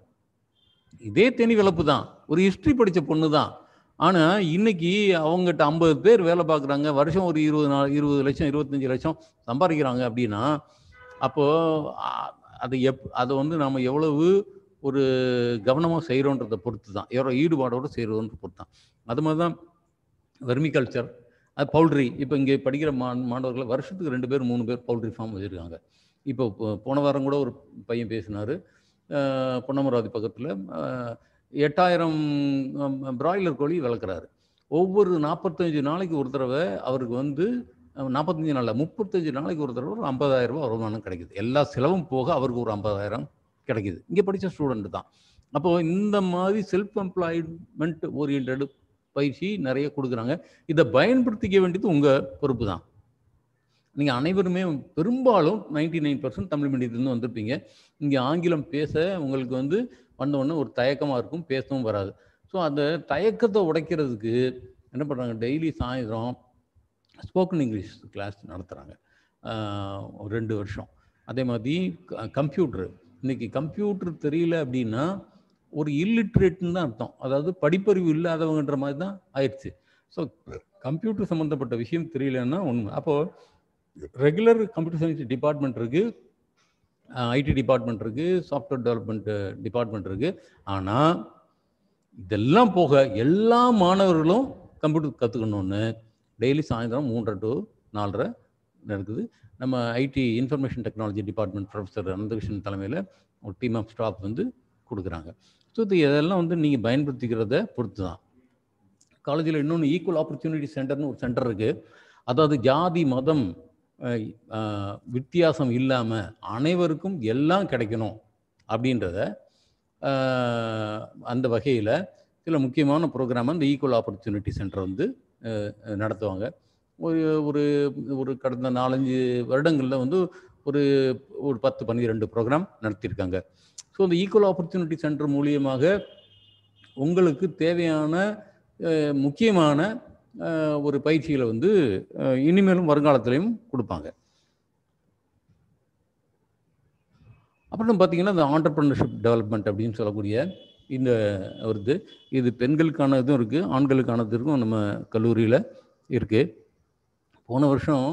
[SPEAKER 6] இதே தேனி வளர்ப்பு தான் ஒரு ஹிஸ்ட்ரி படித்த பொண்ணு தான் ஆனால் இன்னைக்கு அவங்ககிட்ட ஐம்பது பேர் வேலை பார்க்குறாங்க வருஷம் ஒரு இருபது நாள் இருபது லட்சம் இருபத்தஞ்சி லட்சம் சம்பாதிக்கிறாங்க அப்படின்னா அப்போது அதை எப் அதை வந்து நாம் எவ்வளவு ஒரு கவனமாக செய்கிறோன்றதை பொறுத்து தான் எவ்வளோ ஈடுபாடோடு செய்கிறோன்ற பொறுத்து தான் அது மாதிரி தான் வெர்மி கல்ச்சர் அது பவுல்ட்ரி இப்போ இங்கே படிக்கிற மா மாணவர்கள் வருஷத்துக்கு ரெண்டு பேர் மூணு பேர் பவுல்ட்ரி ஃபார்ம் வச்சுருக்காங்க இப்போ போ- போன வாரம் கூட ஒரு பையன் பேசினார் பொன்னமராவதி பக்கத்தில் எட்டாயிரம் பிராய்லர் கோழி வளர்க்குறாரு ஒவ்வொரு நாற்பத்தஞ்சு நாளைக்கு ஒரு தடவை அவருக்கு வந்து நாற்பத்தஞ்சு நாளில் முப்பத்தஞ்சு நாளைக்கு ஒரு தடவை ஒரு ஐம்பதாயிரம் ரூபாய் வருமானம் கிடைக்குது எல்லா செலவும் போக அவருக்கு ஒரு ஐம்பதாயிரம் கிடைக்குது இங்கே படித்த ஸ்டூடெண்ட் தான் அப்போது இந்த மாதிரி செல்ஃப் எம்ப்ளாய்மெண்ட் ஓரியன்ட் பயிற்சி நிறைய கொடுக்குறாங்க இதை பயன்படுத்திக்க வேண்டியது உங்கள் பொறுப்பு தான் நீங்கள் அனைவருமே பெரும்பாலும் நைன்டி நைன் பர்சன்ட் தமிழ் மீடியத்துலேருந்து வந்திருப்பீங்க இங்கே ஆங்கிலம் பேச உங்களுக்கு வந்து வந்த உடனே ஒரு தயக்கமாக இருக்கும் பேசவும் வராது ஸோ அந்த தயக்கத்தை உடைக்கிறதுக்கு என்ன பண்ணுறாங்க டெய்லி சாயந்தரம் ஸ்போக்கன் இங்கிலீஷ் கிளாஸ் நடத்துகிறாங்க ஒரு ரெண்டு வருஷம் அதே மாதிரி கம்ப்யூட்ரு இன்னைக்கு கம்ப்யூட்டர் தெரியல அப்படின்னா ஒரு இல்லிட்ரேட்னு தான் அர்த்தம் அதாவது படிப்பறிவு இல்லாதவங்கன்ற மாதிரி தான் ஆயிடுச்சு ஸோ கம்ப்யூட்டர் சம்மந்தப்பட்ட விஷயம் தெரியலன்னா உண்மை அப்போது ரெகுலர் கம்ப்யூட்டர் சயின்ஸ் டிபார்ட்மெண்ட் இருக்குது ஐடி டிபார்ட்மெண்ட் இருக்குது சாஃப்ட்வேர் டெவலப்மெண்ட் டிபார்ட்மெண்ட் இருக்குது ஆனால் இதெல்லாம் போக எல்லா மாணவர்களும் கம்ப்யூட்டர் கற்றுக்கணுன்னு டெய்லி சாயந்தரம் மூன்றரை டு நாலரை நடக்குது நம்ம IT information technology department professor Ananthakrishnan தலைமையில் ஒரு டீம் ஆஃப் ஸ்டாஃப் வந்து கொடுக்குறாங்க ஸோ இது இதெல்லாம் வந்து நீங்கள் பயன்படுத்திக்கிறத பொறுத்து தான் காலேஜில் இன்னொன்று ஈக்குவல் ஆப்பர்ச்சுனிட்டி சென்டர்னு ஒரு சென்டர் இருக்குது அதாவது ஜாதி மதம் அஹ், அஹ், வித்தியாசம் இல்லாமல் அனைவருக்கும் எல்லாம் கிடைக்கணும் அப்படின்றத அஹ், அந்த வகையில் சில முக்கியமான ப்ரோக்ராம் அந்த ஈக்குவல் ஆப்பர்ச்சுனிட்டி சென்டர் வந்து அஹ், நடத்துவாங்க ஒரு ஒரு ஒரு கடந்த நாலஞ்சு வருடங்களில் வந்து ஒரு ஒரு பத்து பன்னிரெண்டு ப்ரோக்ராம் நடத்தியிருக்காங்க ஸோ இந்த ஈக்குவல் ஆப்பர்ச்சுனிட்டி சென்டர் மூலியமாக உங்களுக்கு தேவையான அஹ், முக்கியமான அஹ், ஒரு பயிற்சிகளை வந்து அஹ், இனிமேலும் வருங்காலத்திலையும் கொடுப்பாங்க அப்புறம் பார்த்தீங்கன்னா இந்த ஆண்டர்பிரினர்ஷிப் டெவலப்மெண்ட் அப்படின்னு சொல்லக்கூடிய இந்த வருது இது பெண்களுக்கான இதுவும் இருக்குது ஆண்களுக்கானது இருக்கும் நம்ம கல்லூரியில் இருக்குது போன வருஷம்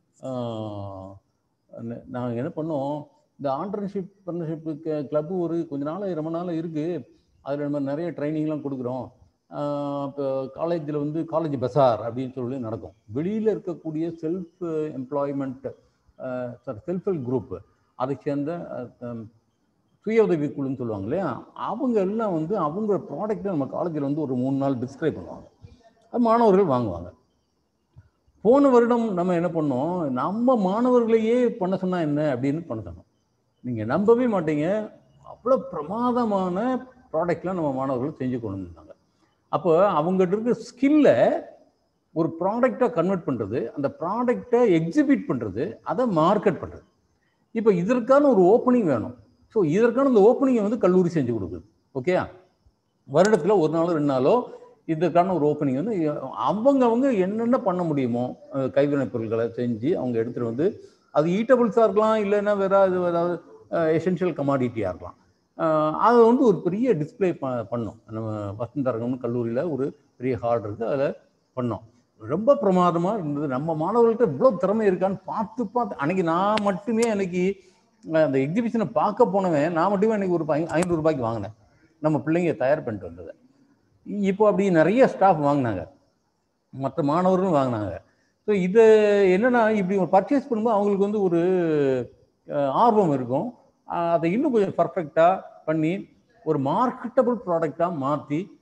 [SPEAKER 6] நாங்கள் என்ன பண்ணோம் இந்த ஆண்டர்ஷிப் பார்ட்னர்ஷிப் கிளப்பு ஒரு கொஞ்ச நாள் ரொம்ப நாள் இருக்குது அதில் நம்ம நிறைய ட்ரைனிங்லாம் கொடுக்குறோம் இப்போ காலேஜில் வந்து காலேஜ் பசார் அப்படின்னு சொல்லி நடக்கும் வெளியில் இருக்கக்கூடிய self employment sorry self help group அதை சேர்ந்த அஹ், சுய உதவி குழுன்னு சொல்லுவாங்க இல்லையா அவங்க எல்லாம் வந்து அவங்க ப்ராடக்ட்டை நம்ம காலேஜில் வந்து ஒரு மூணு நாள் டிஸ்கிரைப் பண்ணுவாங்க அது மாணவர்கள் வாங்குவாங்க போன வருடம் நம்ம என்ன பண்ணோம் நம்ம மாணவர்களையே பண்ண சொன்னா என்ன அப்படின்னு பண்ண சொன்னோம் நீங்கள் நம்பவே மாட்டீங்க அவ்வளோ பிரமாதமான ப்ராடக்ட்லாம் நம்ம மாணவர்கள் செஞ்சு கொண்டு வந்தாங்க அப்போ அவங்ககிட்ட இருக்க ஸ்கில்லை ஒரு ப்ராடக்டாக கன்வெர்ட் பண்ணுறது அந்த ப்ராடக்டை எக்ஸிபிட் பண்ணுறது அதை மார்க்கெட் பண்ணுறது இப்போ இதற்கான ஒரு ஓப்பனிங் வேணும் ஸோ இதற்கான அந்த ஓப்பனிங்கை வந்து கல்லூரி செஞ்சு கொடுக்குது ஓகே வருடத்தில் ஒரு நாளோ ரெண்டு நாளோ இதற்கான ஒரு ஓப்பனிங் வந்து அவங்க அவங்க என்னென்ன பண்ண முடியுமோ அஹ் கைவினைப் பொருட்களை செஞ்சு அவங்க எடுத்துகிட்டு வந்து அது ஈட்டபிள்ஸாக இருக்கலாம் இல்லைன்னா வேற இது ஏதாவது எசென்ஷியல் கமாடிட்டியாக இருக்கலாம் அஹ் அதை வந்து ஒரு பெரிய டிஸ்ப்ளே ப பண்ணோம் நம்ம வசந்தரகம்னு கல்லூரியில் ஒரு பெரிய ஹால் இருக்குது அதில் பண்ணோம் ரொம்ப பிரமாதமாக இருந்தது நம்ம மாணவர்கள்ட்ட இவ்வளோ திறமை இருக்கான்னு பார்த்து பார்த்து அன்னைக்கு நான் மட்டுமே அன்னைக்கு அஹ் அந்த எக்ஸிபிஷனை பார்க்க போனவன் நான் மட்டுமே அன்னைக்கு ஒரு ஐ- ஐநூறு ரூபாய்க்கு வாங்கினேன் நம்ம பிள்ளைங்க தயார் பண்ணிட்டு வந்ததை இப்போ அப்படி நிறைய ஸ்டாஃப் வாங்கினாங்க மற்ற மாணவர்களும் வாங்கினாங்க ஸோ இது என்னன்னா இப்படி ஒரு பர்ச்சேஸ் பண்ணும்போது அவங்களுக்கு வந்து ஒரு அஹ், ஆர்வம் இருக்கும் அஹ், அதை இன்னும் கொஞ்சம் பர்ஃபெக்டாக பண்ணி ஒரு மார்க்கெட்டபிள் ப்ராடக்டாக மாற்றி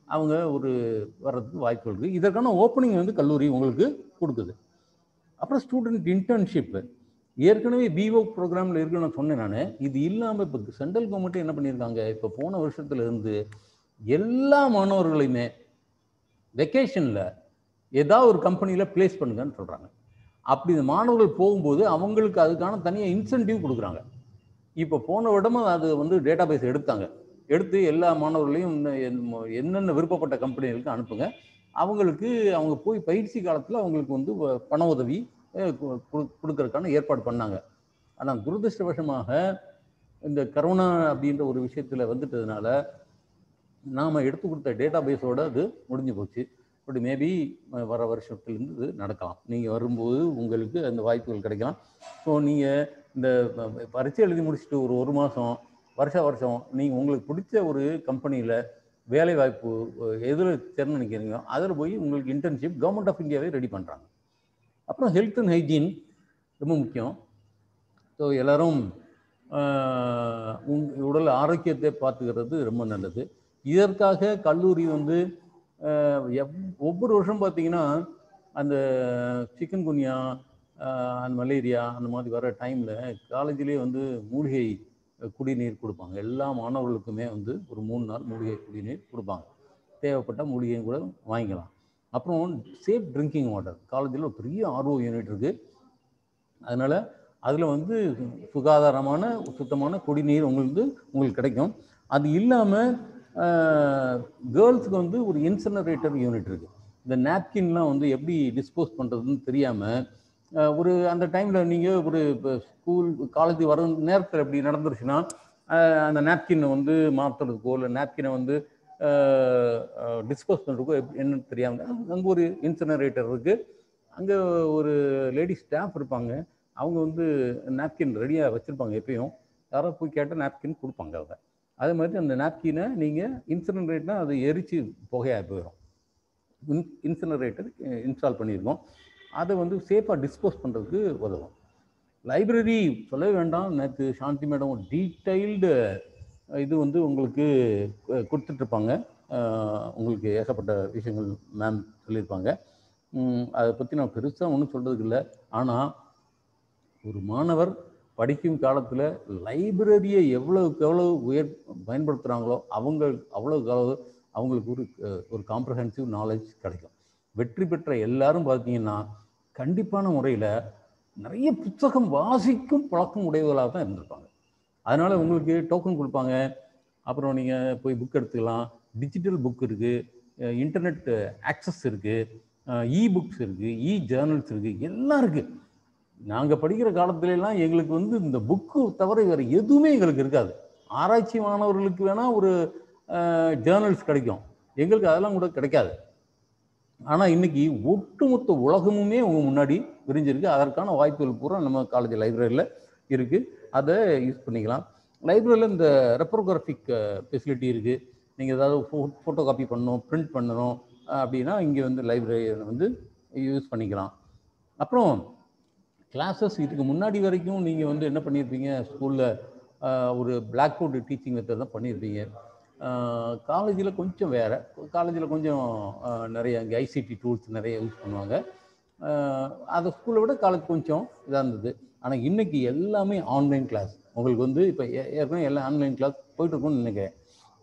[SPEAKER 6] அவங்க ஒரு வர்றதுக்கு வாய்ப்பு இருக்குது இதற்கான ஓப்பனிங் வந்து கல்லூரி உங்களுக்கு கொடுக்குது அப்புறம் ஸ்டூடெண்ட் இன்டர்ன்ஷிப்பு ஏற்கனவே பிஓ ப்ரோக்ராமில் இருக்குன்னு நான் சொன்னேன் நான் இது இல்லாமல் இப்போ சென்ட்ரல் கவர்மெண்ட் என்ன பண்ணியிருக்காங்க இப்போ போன வருஷத்துல இருந்து எல்லா மாணவர்களையுமே வெக்கேஷனில் ஏதாவது ஒரு கம்பெனியில் ப்ளேஸ் பண்ணுங்கன்னு சொல்கிறாங்க அப்படி இந்த மாணவர்கள் போகும்போது அவங்களுக்கு அதுக்கான தனியாக இன்சென்டிவ் கொடுக்குறாங்க இப்போ போன விடமும் அது வந்து டேட்டா பேஸ் எடுத்தாங்க எடுத்து எல்லா மாணவர்களையும் இன்னும் என்ன- என்னென்ன விருப்பப்பட்ட கம்பெனிகளுக்கு அனுப்புங்க அவங்களுக்கு அவங்க போய் பயிற்சி காலத்தில் அவங்களுக்கு வந்து வ- பண உதவி அஹ், கு- கு- கொடுக்கறதுக்கான ஏற்பாடு பண்ணாங்க ஆனால் துரதிருஷ்டவசமாக இந்த கரோனா அப்படின்ற ஒரு விஷயத்தில் வந்துட்டதுனால நாம் எடுத்து கொடுத்த டேட்டா பேஸோட அது முடிஞ்சு போச்சு பட் மேபி வர வருஷத்துலேருந்து இது நடக்கலாம் நீங்கள் வரும்போது உங்களுக்கு அந்த வாய்ப்புகள் கிடைக்கலாம் ஸோ நீங்கள் இந்த ப- பரீட்சை எழுதி முடிச்சுட்டு ஒரு ஒரு மாதம் வருஷ வருஷம் நீங்கள் உங்களுக்கு பிடிச்ச ஒரு கம்பெனியில் வேலை வாய்ப்பு எதில் திறன் நினைக்கிறீங்களோ அதில் போய் உங்களுக்கு இன்டர்ன்ஷிப் கவர்மெண்ட் ஆஃப் இந்தியாவே ரெடி பண்ணுறாங்க அப்புறம் ஹெல்த் அண்ட் ஹைஜீன் ரொம்ப முக்கியம் ஸோ எல்லாரும் ஆஹ், உங் உடல் ஆரோக்கியத்தை பார்த்துக்கிறது ரொம்ப நல்லது இதற்காக கல்லூரி வந்து ஆஹ், எவ்- ஒவ்வொரு வருஷம் பார்த்தீங்கன்னா அந்த சிக்கன் குனியா அந்த மலேரியா அந்த மாதிரி வர டைமில் காலேஜ்லேயே வந்து மூலிகை குடிநீர் கொடுப்பாங்க எல்லா மாணவர்களுக்குமே வந்து ஒரு மூணு நாள் மூலிகை குடிநீர் கொடுப்பாங்க தேவைப்பட்ட மூலிகையும் கூட வாங்கிக்கலாம் அப்புறம் சேஃப் ட்ரிங்கிங் வாட்டர் காலேஜில் ஒரு பெரிய ஆர்ஓ யூனிட் இருக்குது அதனால் அதில் வந்து சுகாதாரமான சுத்தமான குடிநீர் உங்களுக்கு உங்களுக்கு கிடைக்கும் அது இல்லாமல் கேர்ள்ஸுக்கு வந்து ஒரு இன்சனரேட்டர் யூனிட் இருக்குது இந்த நாப்கின்லாம் வந்து எப்படி டிஸ்போஸ் பண்ணுறதுன்னு தெரியாமல் ஒரு அந்த டைமில் நீங்கள் ஒரு இப்போ ஸ்கூல் காலேஜ் வர நேரத்தில் எப்படி நடந்துருச்சுன்னா அஹ், அந்த நாப்கினை வந்து மாற்றுறதுக்கோ இல்லை நாப்கினை வந்து டிஸ்போஸ் பண்ணுறதுக்கோ எப்படி என்னன்னு தெரியாமல் அங்கே ஒரு இன்சனரேட்டர் இருக்குது அங்கே ஒரு லேடி ஸ்டாஃப் இருப்பாங்க அவங்க வந்து நாப்கின் ரெடியாக வச்சுருப்பாங்க எப்பயும் யாரோ போய் கேட்டால் நாப்கின் கொடுப்பாங்க அவங்க அதே மாதிரி அந்த நாப்கினை நீங்கள் இன்சினரேட்னா அது எரிச்சு புகையாக போயிடும் இன் இன்சினரேட்டர் இன்ஸ்டால் பண்ணியிருக்கோம் அதை வந்து சேஃபாக டிஸ்போஸ் பண்ணுறதுக்கு உதவும் லைப்ரரி சொல்லவே வேண்டாம் நேற்று சாந்தி மேடம் டீட்டெயில்டு இது வந்து உங்களுக்கு கு- கொடுத்துட்ருப்பாங்க அஹ், உங்களுக்கு ஏகப்பட்ட விஷயங்கள் மேம் சொல்லியிருப்பாங்க உம், அதை பற்றி நான் பெருசாக ஒன்றும் சொல்கிறதுக்கு இல்லை ஆனால் ஒரு மாணவர் படிக்கும் காலத்தில் லைப்ரரியை எவ்வளவுக்கு எவ்வளவு உயர் பயன்படுத்துகிறாங்களோ அவங்க அவ்வளவுக்கு அளவு அவங்களுக்கு ஒரு அஹ், ஒரு காம்ப்ரஹென்சிவ் நாலேஜ் கிடைக்கும் வெற்றி பெற்ற எல்லாரும் பார்த்தீங்கன்னா கண்டிப்பான முறையில் நிறைய புத்தகம் வாசிக்கும் பழக்கம் உடையவர்களாக தான் இருந்திருப்பாங்க அதனால் உங்களுக்கு டோக்கன் கொடுப்பாங்க அப்புறம் நீங்கள் போய் புக் எடுத்துக்கலாம் டிஜிட்டல் புக் இருக்குது இன்டர்நெட் ஆக்சஸ் இருக்குது இ புக்ஸ் இருக்குது இ ஜேர்னல்ஸ் இருக்குது எல்லாம் இருக்குது நாங்கள் படிக்கிற காலத்துல எல்லாம் எங்களுக்கு வந்து இந்த புக்கு தவிர வேறு எதுவுமே எங்களுக்கு இருக்காது ஆராய்ச்சி மாணவர்களுக்கு வேணால் ஒரு ஜேர்னல்ஸ் கிடைக்கும் எங்களுக்கு அதெல்லாம் கூட கிடைக்காது ஆனால் இன்னைக்கு ஒட்டுமொத்த உலகமுமே உங்க முன்னாடி விரிஞ்சிருக்கு அதற்கான வாய்ப்புகள் பூரா நம்ம காலேஜ் லைப்ரரியில் இருக்குது அதை யூஸ் பண்ணிக்கலாம் லைப்ரரியில் இந்த ரெப்ரோகிராஃபிக் ஃபெசிலிட்டி இருக்குது நீங்கள் ஏதாவது ஃபோ ஃபோட்டோ காப்பி பண்ணணும் பிரிண்ட் பண்ணணும் அஹ், அப்படின்னா இங்கே வந்து லைப்ரரியில் வந்து யூஸ் பண்ணிக்கலாம் அப்புறம் கிளாஸஸ் இதுக்கு முன்னாடி வரைக்கும் நீங்கள் வந்து என்ன பண்ணியிருப்பீங்க ஸ்கூலில் ஒரு பிளாக் போர்டு டீச்சிங் மெத்தட் தான் பண்ணியிருப்பீங்க காலேஜில் கொஞ்சம் வேறு காலேஜில் கொஞ்சம் அஹ், நிறைய இங்கே ஐசிடி டூல்ஸ் நிறைய யூஸ் பண்ணுவாங்க அஹ், அது ஸ்கூலை விட காலேஜ் கொஞ்சம் இதாக இருந்தது ஆனால் இன்னைக்கு எல்லாமே ஆன்லைன் கிளாஸ் உங்களுக்கு வந்து இப்போ ஏற்கனவே எல்லாம் ஆன்லைன் கிளாஸ் போயிட்டுருக்குன்னு நினைக்கிறேன்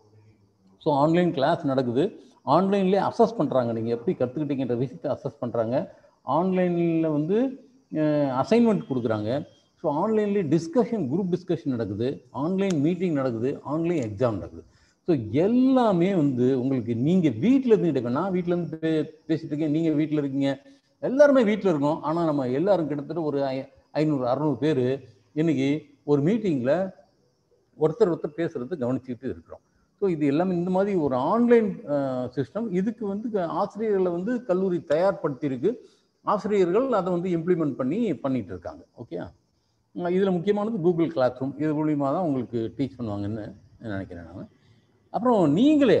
[SPEAKER 6] ஸோ ஆன்லைன் கிளாஸ் நடக்குது ஆன்லைன்லேயே அசஸ் பண்ணுறாங்க நீங்கள் எப்படி கற்றுக்கிட்டீங்கன்ற விஷயத்தை அசஸ் பண்ணுறாங்க ஆன்லைனில் வந்து அசைன்மெண்ட் கொடுக்குறாங்க ஸோ ஆன்லைன்லேயே டிஸ்கஷன் குரூப் டிஸ்கஷன் நடக்குது ஆன்லைன் மீட்டிங் நடக்குது ஆன்லைன் எக்ஸாம் நடக்குது ஸோ எல்லாமே வந்து உங்களுக்கு நீங்கள் வீட்டில் இருந்து நான் வீட்டில் இருந்து பே பேசிட்டு இருக்கேன் நீங்கள் வீட்டில் இருக்கீங்க எல்லாருமே வீட்டில் இருக்கோம் ஆனால் நம்ம எல்லாரும் கிட்டத்தட்ட ஒரு ஐ- ஐநூறு அறநூறு பேர் இன்னைக்கு ஒரு மீட்டிங்கில் ஒருத்தர் ஒருத்தர் பேசுறது கவனிச்சுக்கிட்டு இருக்கிறோம் ஸோ இது எல்லாமே இந்த மாதிரி ஒரு ஆன்லைன் சிஸ்டம் இதுக்கு வந்து க- ஆசிரியர்களை வந்து கல்லூரி தயார்படுத்தியிருக்கு ஆசிரியர்கள் அதை வந்து இம்ப்ளிமெண்ட் பண்ணி பண்ணிட்டு இருக்காங்க ஓகே இதில் முக்கியமானது கூகுள் கிளாஸ் ரூம் இது மூலியமா தான் உங்களுக்கு டீச் பண்ணுவாங்கன்னு நினைக்கிறேன் நான் அப்புறம் நீங்களே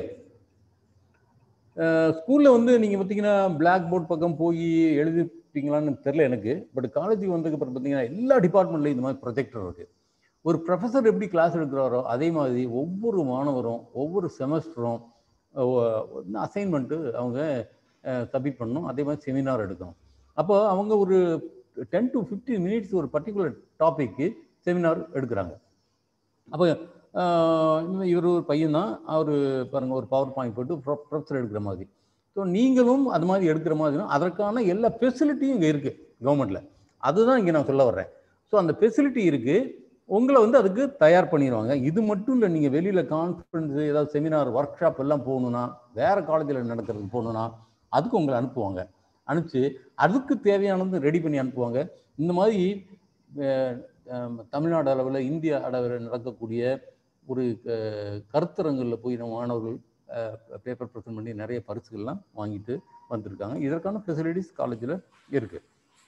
[SPEAKER 6] ஸ்கூலில் வந்து நீங்கள் பார்த்தீங்கன்னா பிளாக் போர்ட் பக்கம் போய் எழுதிப்பீங்களான்னு தெரில எனக்கு பட் காலேஜுக்கு வந்ததுக்கு அப்புறம் பார்த்தீங்கன்னா எல்லா டிபார்ட்மெண்ட்லையும் இந்த மாதிரி ப்ரொஜெக்டர் இருக்குது ஒரு ப்ரொஃபஸர் எப்படி கிளாஸ் எடுக்கிறாரோ அதே மாதிரி ஒவ்வொரு மாணவரும் ஒவ்வொரு செமஸ்டரும் அசைன்மெண்ட்டு அவங்க சப்மிட் பண்ணணும் அதே மாதிரி செமினார் எடுக்கணும் அப்போ அவங்க ஒரு டென் டு ஃபிஃப்டீன் மினிட்ஸ் ஒரு பர்டிகுலர் டாபிக்கு செமினார் எடுக்கிறாங்க அப்போ இவர் ஒரு பையன் தான் அவர் பாருங்கள் ஒரு பவர் பாயிண்ட் போட்டு ப்ரொஃபஸர் எடுக்கிற மாதிரி ஸோ நீங்களும் அது மாதிரி எடுக்கிற மாதிரி அதற்கான எல்லா ஃபெசிலிட்டியும் இங்கே இருக்குது கவர்மெண்ட்டில் அதுதான் இங்கே நான் சொல்ல வர்றேன் ஸோ அந்த ஃபெசிலிட்டி இருக்குது உங்களை வந்து அதுக்கு தயார் பண்ணிடுவாங்க இது மட்டும் இல்லை நீங்கள் வெளியில் கான்ஃபரன்ஸ் ஏதாவது செமினார் ஒர்க் ஷாப் எல்லாம் போகணுன்னா வேறு காலேஜில் நடக்கிறதுக்கு போகணுன்னா அதுக்கு உங்களை அனுப்புவாங்க அனுப்பிச்சு அதுக்கு தேவையானது ரெடி பண்ணி அனுப்புவாங்க இந்த மாதிரி தமிழ்நாடு அளவில் இந்திய அளவில் நடக்கக்கூடிய ஒரு கருத்தரங்களில் போய் நம்ம மாணவர்கள் பேப்பர் ப்ரெசென்ட் பண்ணி நிறைய பரிசுகள்லாம் வாங்கிட்டு வந்திருக்காங்க இதற்கான ஃபெசிலிட்டிஸ் காலேஜில் இருக்குது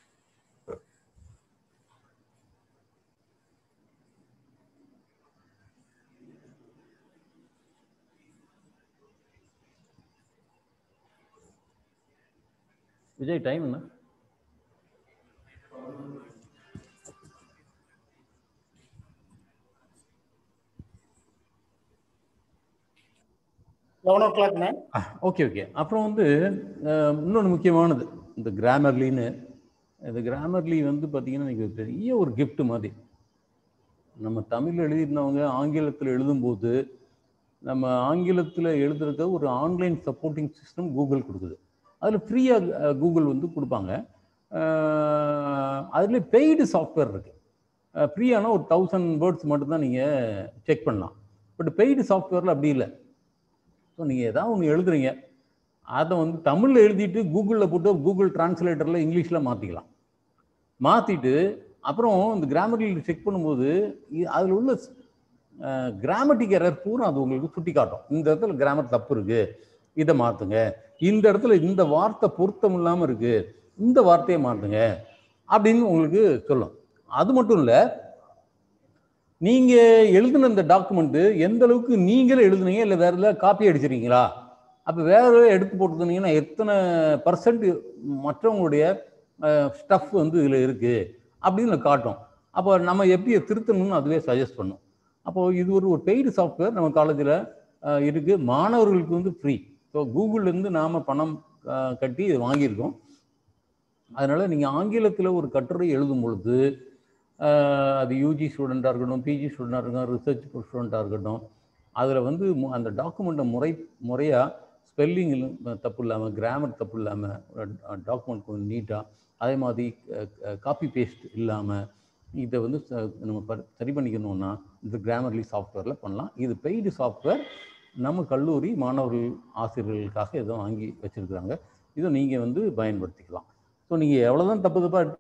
[SPEAKER 6] விஜய் டைம் என்ன
[SPEAKER 2] eleven o'clock ma'am
[SPEAKER 6] okay okay அப்புறம் வந்து இன்னொன்று முக்கியமானது இந்த கிராமர்லின்னு இந்த கிராமர்லி வந்து பார்த்தீங்கன்னா எனக்கு பெரிய ஒரு கிஃப்ட் மாதிரி நம்ம தமிழ் எழுதியிருந்தவங்க ஆங்கிலத்தில் எழுதும்போது நம்ம ஆங்கிலத்தில் எழுதுறத ஒரு ஆன்லைன் சப்போர்ட்டிங் சிஸ்டம் கூகுள் கொடுக்குது அதில் ஃப்ரீயாக கூகுள் வந்து கொடுப்பாங்க அதில் பெய்டு சாஃப்ட்வேர் இருக்குது ஃப்ரீயான ஒரு தௌசண்ட் வேர்ட்ஸ் மட்டும்தான் நீங்கள் செக் பண்ணலாம் பட் பெய்டு சாஃப்ட்வேரில் அப்படி இல்லை ஸோ நீங்கள் ஏதாவது ஒன்று எழுதுறீங்க அதை வந்து தமிழில் எழுதிட்டு கூகுளில் போட்டு கூகுள் டிரான்ஸ்லேட்டரில் இங்கிலீஷில் மாற்றிக்கலாம் மாற்றிட்டு அப்புறம் இந்த கிராமரில் செக் பண்ணும்போது அதில் உள்ள கிராமட்டிக் எரர் பூரா அது உங்களுக்கு சுட்டி காட்டும் இந்த இடத்துல கிராமர் தப்பு இருக்குது இதை மாற்றுங்க இந்த இடத்துல இந்த வார்த்தை பொருத்தம் இல்லாமல் இருக்குது இந்த வார்த்தையை மாற்றுங்க அப்படின்னு உங்களுக்கு சொல்லும் அது மட்டும் இல்லை நீங்கள் எழுதின இந்த டாக்குமெண்ட்டு எந்த அளவுக்கு நீங்களே எழுதுனீங்க இல்லை வேற ஏதாவது காப்பி அடிச்சிருக்கீங்களா அப்போ வேற எடுத்து போட்டுருந்தீங்கன்னா எத்தனை பர்சன்ட் மற்றவங்களுடைய ஸ்டஃப் வந்து இதில் இருக்குது அப்படின்னு காட்டும் அப்போ நம்ம எப்படி திருத்தணும்னு அதுவே சஜஸ்ட் பண்ணும் அப்போது இது ஒரு ஒரு பெய்டு சாஃப்ட்வேர் நம்ம காலேஜில் இருக்குது மாணவர்களுக்கு வந்து ஃப்ரீ ஸோ கூகுள்லேருந்து நாம் பணம் கட்டி இது வாங்கியிருக்கோம் அதனால் நீங்கள் ஆங்கிலத்தில் ஒரு கட்டுரை எழுதும் பொழுது அது யூஜி ஸ்டூடெண்ட்டாக இருக்கட்டும் பிஜி ஸ்டூடெண்ட்டாக இருக்கட்டும் ரிசர்ச் ஸ்டூடெண்ட்டாக இருக்கட்டும் அதில் வந்து அந்த டாக்குமெண்ட்டை முறை முறையாக ஸ்பெல்லிங் தப்பு இல்லாமல் கிராமர் தப்பு இல்லாமல் டாக்குமெண்ட் கொஞ்சம் நீட்டாக அதே மாதிரி காப்பி பேஸ்ட் இல்லாமல் இதை வந்து நம்ம சரி பண்ணிக்கணும்னா இந்த கிராமர்லி சாஃப்ட்வேரில் பண்ணலாம் இது பெய்டு சாஃப்ட்வேர் நம்ம கல்லூரி மாணவர்கள் ஆசிரியர்களுக்காக இதை வாங்கி வச்சுருக்குறாங்க இதை நீங்கள் வந்து பயன்படுத்திக்கலாம் ஸோ நீங்கள் எவ்வளோதான் தப்பு தப்பாக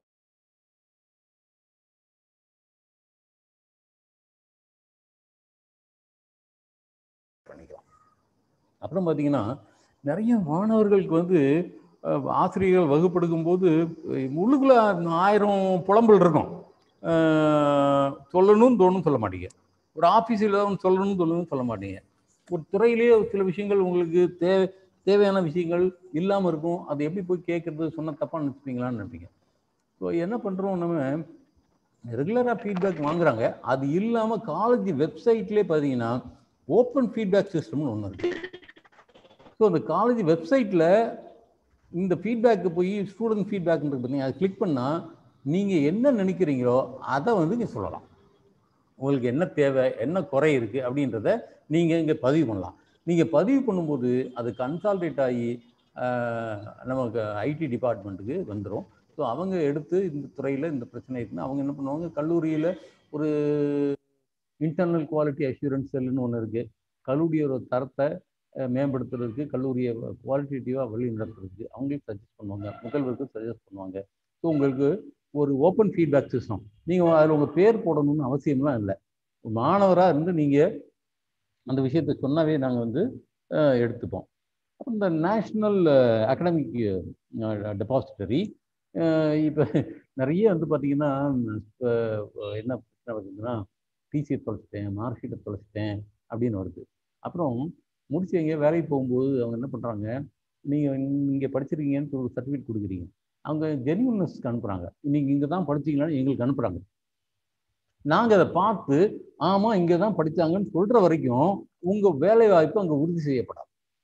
[SPEAKER 6] பண்ணிக்கலாம் அப்புறம் பார்த்தீங்கன்னா நிறைய மாணவர்களுக்கு வந்து ஆசிரியர்கள் வகுப்படுக்கும் போது உள்ளுக்குள்ள ஆயிரம் புலம்பல் இருக்கும் சொல்லணும்னு தோணும் சொல்ல மாட்டீங்க ஒரு ஆஃபீஸில் சொல்லணும்னு சொல்லணும்னு சொல்ல மாட்டீங்க ஒரு துறையிலேயே சில விஷயங்கள் உங்களுக்கு தே தேவையான விஷயங்கள் இல்லாமல் இருக்கும் அது எப்படி போய் கேட்குறது சொன்னால் தப்பாக நினச்சிப்பீங்களான்னு நினைப்பீங்க ஸோ என்ன பண்ணுறோம் நம்ம ரெகுலராக ஃபீட்பேக் வாங்குறாங்க அது இல்லாமல் காலேஜ் வெப்சைட்லேயே பார்த்தீங்கன்னா ஓப்பன் ஃபீட்பேக் சிஸ்டம்னு ஒன்று இருக்குது ஸோ அந்த காலேஜ் வெப்சைட்டில் இந்த ஃபீட்பேக்கு போய் ஸ்டூடெண்ட் ஃபீட்பேக்ன்றது பார்த்தீங்க அதை கிளிக் பண்ணால் நீங்கள் என்ன நினைக்கிறீங்களோ அதை வந்து நீங்கள் சொல்லலாம் உங்களுக்கு என்ன தேவை என்ன குறை இருக்குது அப்படின்றத நீங்கள் இங்கே பதிவு பண்ணலாம் நீங்கள் பதிவு பண்ணும்போது அது கன்சால்டேட் ஆகி நமக்கு ஐடி டிபார்ட்மெண்ட்டுக்கு வந்துடும் ஸோ அவங்க எடுத்து இந்த துறையில் இந்த பிரச்சனை இருக்குன்னு அவங்க என்ன பண்ணுவாங்க கல்லூரியில் ஒரு இன்டர்னல் குவாலிட்டி அஷூரன்ஸ் செல்லுன்னு ஒன்று இருக்குது கல்லூரியோட தரத்தை மேம்படுத்துறதுக்கு கல்லூரியை குவாலிட்டேட்டிவாக வழி நடத்துறதுக்கு அவங்களுக்கு சஜஸ்ட் பண்ணுவாங்க முதல்வருக்கு சஜஸ்ட் பண்ணுவாங்க ஸோ உங்களுக்கு ஒரு ஓப்பன் ஃபீட்பேக் சிஸ்டம் நீங்கள் அதில் உங்கள் பேர் போடணும்னு அவசியம்லாம் இல்லை மாணவராக இருந்து நீங்கள் அந்த விஷயத்தை சொன்னாவே நாங்கள் வந்து எடுத்துப்போம் அப்புறம் இந்த நேஷ்னல் அகடமிக் டெபாசிட்டரி இப்போ நிறைய வந்து பார்த்தீங்கன்னா என்ன பிரச்சனை வருதுன்னா டிசியை தொலைச்சிட்டேன் மார்க் ஷீட்டை தொலைச்சிட்டேன் அப்படின்னு வருது அப்புறம் முடிச்சு எங்கேயோ வேலைக்கு போகும்போது அவங்க என்ன பண்ணுறாங்க நீங்கள் இங்கே படிச்சிருக்கீங்கன்னு ஒரு சர்டிஃபிகேட் கொடுக்குறீங்க அவங்க ஜென்யூன்னஸ்க்கு அனுப்புகிறாங்க நீங்கள் இங்கே தான் படிச்சீங்களான்னு எங்களுக்கு அனுப்புகிறாங்க நாங்கள் அதை பார்த்து ஆமாம் இங்கே தான் படித்தாங்கன்னு சொல்கிற வரைக்கும் உங்கள் வேலை வாய்ப்பு அங்கே உறுதி செய்யப்படாது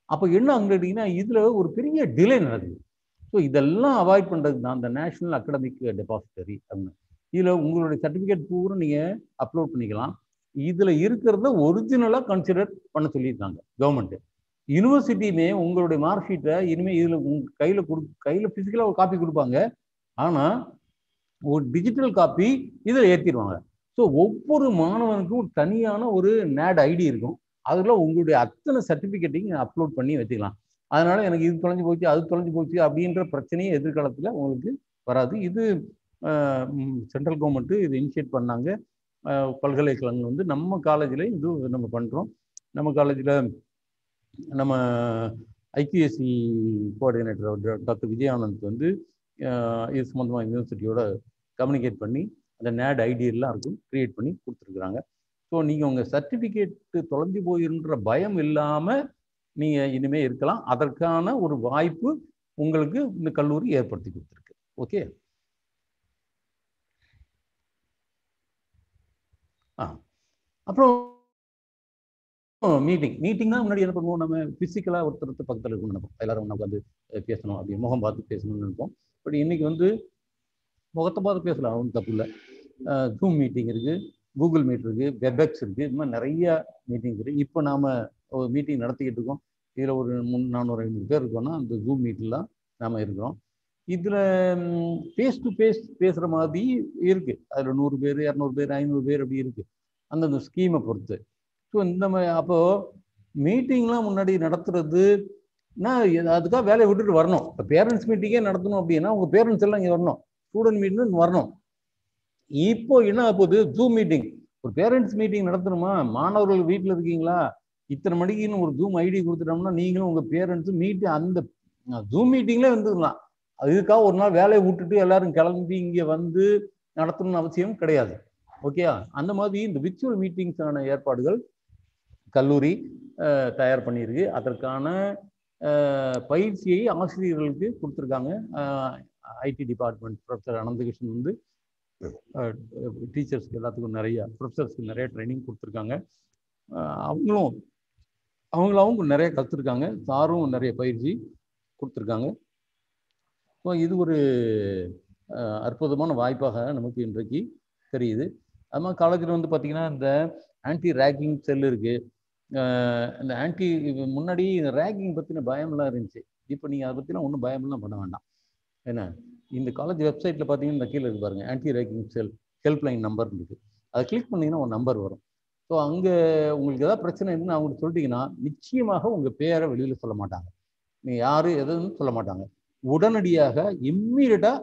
[SPEAKER 6] அப்போ என்ன அங்கே கேட்டிங்கன்னா இதில் ஒரு பெரிய டிலே நடக்குது ஸோ இதெல்லாம் அவாய்ட் பண்ணுறது தான் அந்த நேஷனல் அகாடமிக் டெபாசிட்டரி அப்படின்னு இதில் உங்களுடைய சர்டிஃபிகேட் பூரா நீங்கள் அப்லோட் பண்ணிக்கலாம் இதில் இருக்கிறத ஒரிஜினலாக கன்சிடர் பண்ண சொல்லியிருக்காங்க கவர்மெண்ட்டு யூனிவர்சிட்டியுமே உங்களுடைய மார்க் ஷீட்டை இனிமேல் இதில் உங்கள் கையில் கொடு கையில் ஃபிசிக்கலாக ஒரு காப்பி கொடுப்பாங்க ஆனால் ஒரு டிஜிட்டல் காப்பி இதில் ஏற்றிடுவாங்க ஸோ ஒவ்வொரு மாணவனுக்கும் தனியான ஒரு நேட் ஐடி இருக்கும் அதில் உங்களுடைய அத்தனை சர்டிஃபிகேட்டையும் அப்லோட் பண்ணி வச்சுக்கலாம் அதனால எனக்கு இது தொலைஞ்சு போச்சு அது தொலைஞ்சு போச்சு அப்படின்ற பிரச்சனையே எதிர்காலத்தில் உங்களுக்கு வராது இது சென்ட்ரல் கவர்மெண்ட்டு இது இனிஷியேட் பண்ணாங்க பல்கலைக்கழகங்கள் வந்து நம்ம காலேஜில் இது நம்ம பண்ணுறோம் நம்ம காலேஜில் நம்ம ஐபிஎஸ்சி கோஆர்டினேட்டர் டாக்டர் விஜயானந்த் வந்து இது சம்மந்தமாக யூனிவர்சிட்டியோட கம்யூனிகேட் பண்ணி அந்த நேட் ஐடி எல்லாம் இருக்கும் க்ரியேட் பண்ணி கொடுத்துருக்குறாங்க ஸோ நீங்கள் உங்கள் சர்டிஃபிகேட்டு தொலைஞ்சு போயிருன்ற பயம் இல்லாமல் நீங்கள் இனிமேல் இருக்கலாம் அதற்கான ஒரு வாய்ப்பு உங்களுக்கு இந்த கல்லூரி ஏற்படுத்தி கொடுத்துருக்கு ஓகே ஆ அப்புறம் மீட்டிங் மீட்டிங்னா முன்னாடி என்ன பண்ணுவோம் நம்ம ஃபிசிக்கலாக ஒருத்தர் பக்கத்தில் இருக்கணும்னு நினைப்போம் எல்லாரும் ஒன்றா உட்காந்து பேசணும் அப்படி முகம் பார்த்து பேசணும்னு நினைப்போம் பட் இன்னைக்கு வந்து முகத்தை பார்த்து பேசலாம் ஒன்றும் தப்பு இல்லை ஜூம் மீட்டிங் இருக்குது கூகுள் மீட் இருக்குது வெப்எக்ஸ் இருக்குது இது மாதிரி நிறைய மீட்டிங் இருக்குது இப்போ நாம் ஒரு மீட்டிங் நடத்திக்கிட்டு இருக்கோம் இதில் ஒரு முன் நானூறு ஐநூறு பேர் இருக்கோம்னா அந்த ஜூம் மீட்டில் நாம் இருக்கிறோம் இதில் ஃபேஸ் டு ஃபேஸ் பேசுகிற மாதிரி இருக்குது அதில் நூறு பேர் இரநூறு பேர் ஐநூறு பேர் அப்படி இருக்குது அந்தந்த ஸ்கீமை பொறுத்து ஸோ இந்த மாதிரி அப்போது மீட்டிங்லாம் முன்னாடி நடத்துறது நான் அதுக்காக வேலையை விட்டுட்டு வரணும் இப்போ பேரண்ட்ஸ் மீட்டிங்கே நடத்தணும் அப்படின்னா உங்கள் பேரண்ட்ஸ் எல்லாம் இங்கே வரணும் ஸ்டூடெண்ட் மீட்டிங் வரணும் இப்போ என்ன போகுது ஜூம் மீட்டிங் ஒரு பேரண்ட்ஸ் மீட்டிங் நடத்தணுமா மாணவர்கள் வீட்டில் இருக்கீங்களா இத்தனை மணிக்குன்னு ஒரு ஜூம் ஐடி கொடுத்துட்டோம்னா நீங்களும் உங்கள் பேரண்ட்ஸும் மீட்டு அந்த ஜூம் மீட்டிங்லேயே வந்துடலாம் இதுக்காக ஒரு நாள் வேலையை விட்டுட்டு எல்லாரும் கிளம்பி இங்கே வந்து நடத்தணும்னு அவசியம் கிடையாது ஓகே அந்த மாதிரி இந்த விர்ச்சுவல் மீட்டிங்ஸான ஏற்பாடுகள் கல்லூரி தயார் பண்ணியிருக்கு அதற்கான பயிற்சியை ஆசிரியர்களுக்கு கொடுத்துருக்காங்க ஐடி டிபார்ட்மெண்ட் ப்ரொஃபஸர் அனந்தகிருஷ்ணன் வந்து டீச்சர்ஸ்க்கு எல்லாத்துக்கும் நிறைய ப்ரொஃபஸர்ஸ்க்கு நிறைய ட்ரைனிங் கொடுத்துருக்காங்க அவங்களும் அவங்களாவும் நிறைய கற்றுருக்காங்க சாரும் நிறைய பயிற்சி கொடுத்துருக்காங்க ஸோ இது ஒரு அற்புதமான வாய்ப்பாக நமக்கு இன்றைக்கு தெரியுது அது மாதிரி காலேஜில் வந்து பார்த்திங்கன்னா இந்த ஆன்டி ரேக்கிங் செல் இருக்குது இந்த ஆன்டி முன்னாடி ரேக்கிங் பற்றின பயம்லாம் இருந்துச்சு இப்போ நீங்கள் அதை பற்றிலாம் ஒன்றும் பயம்லாம் பண்ண வேண்டாம் என்ன இந்த காலேஜ் வெப்சைட்டில் பார்த்தீங்கன்னா இந்த கீழே இருக்கு பாருங்கள் anti ragging cell helpline number இருக்குது அதை கிளிக் பண்ணிங்கன்னா ஒரு நம்பர் வரும் ஸோ அங்கே உங்களுக்கு ஏதாவது பிரச்சனை இருக்குன்னு அவங்களுக்கு சொல்லிட்டீங்கன்னா நிச்சயமாக உங்கள் பேரை வெளியில் சொல்ல மாட்டாங்க நீங்கள் யார் எதுன்னு சொல்ல மாட்டாங்க உடனடியாக இம்மீடியட்டாக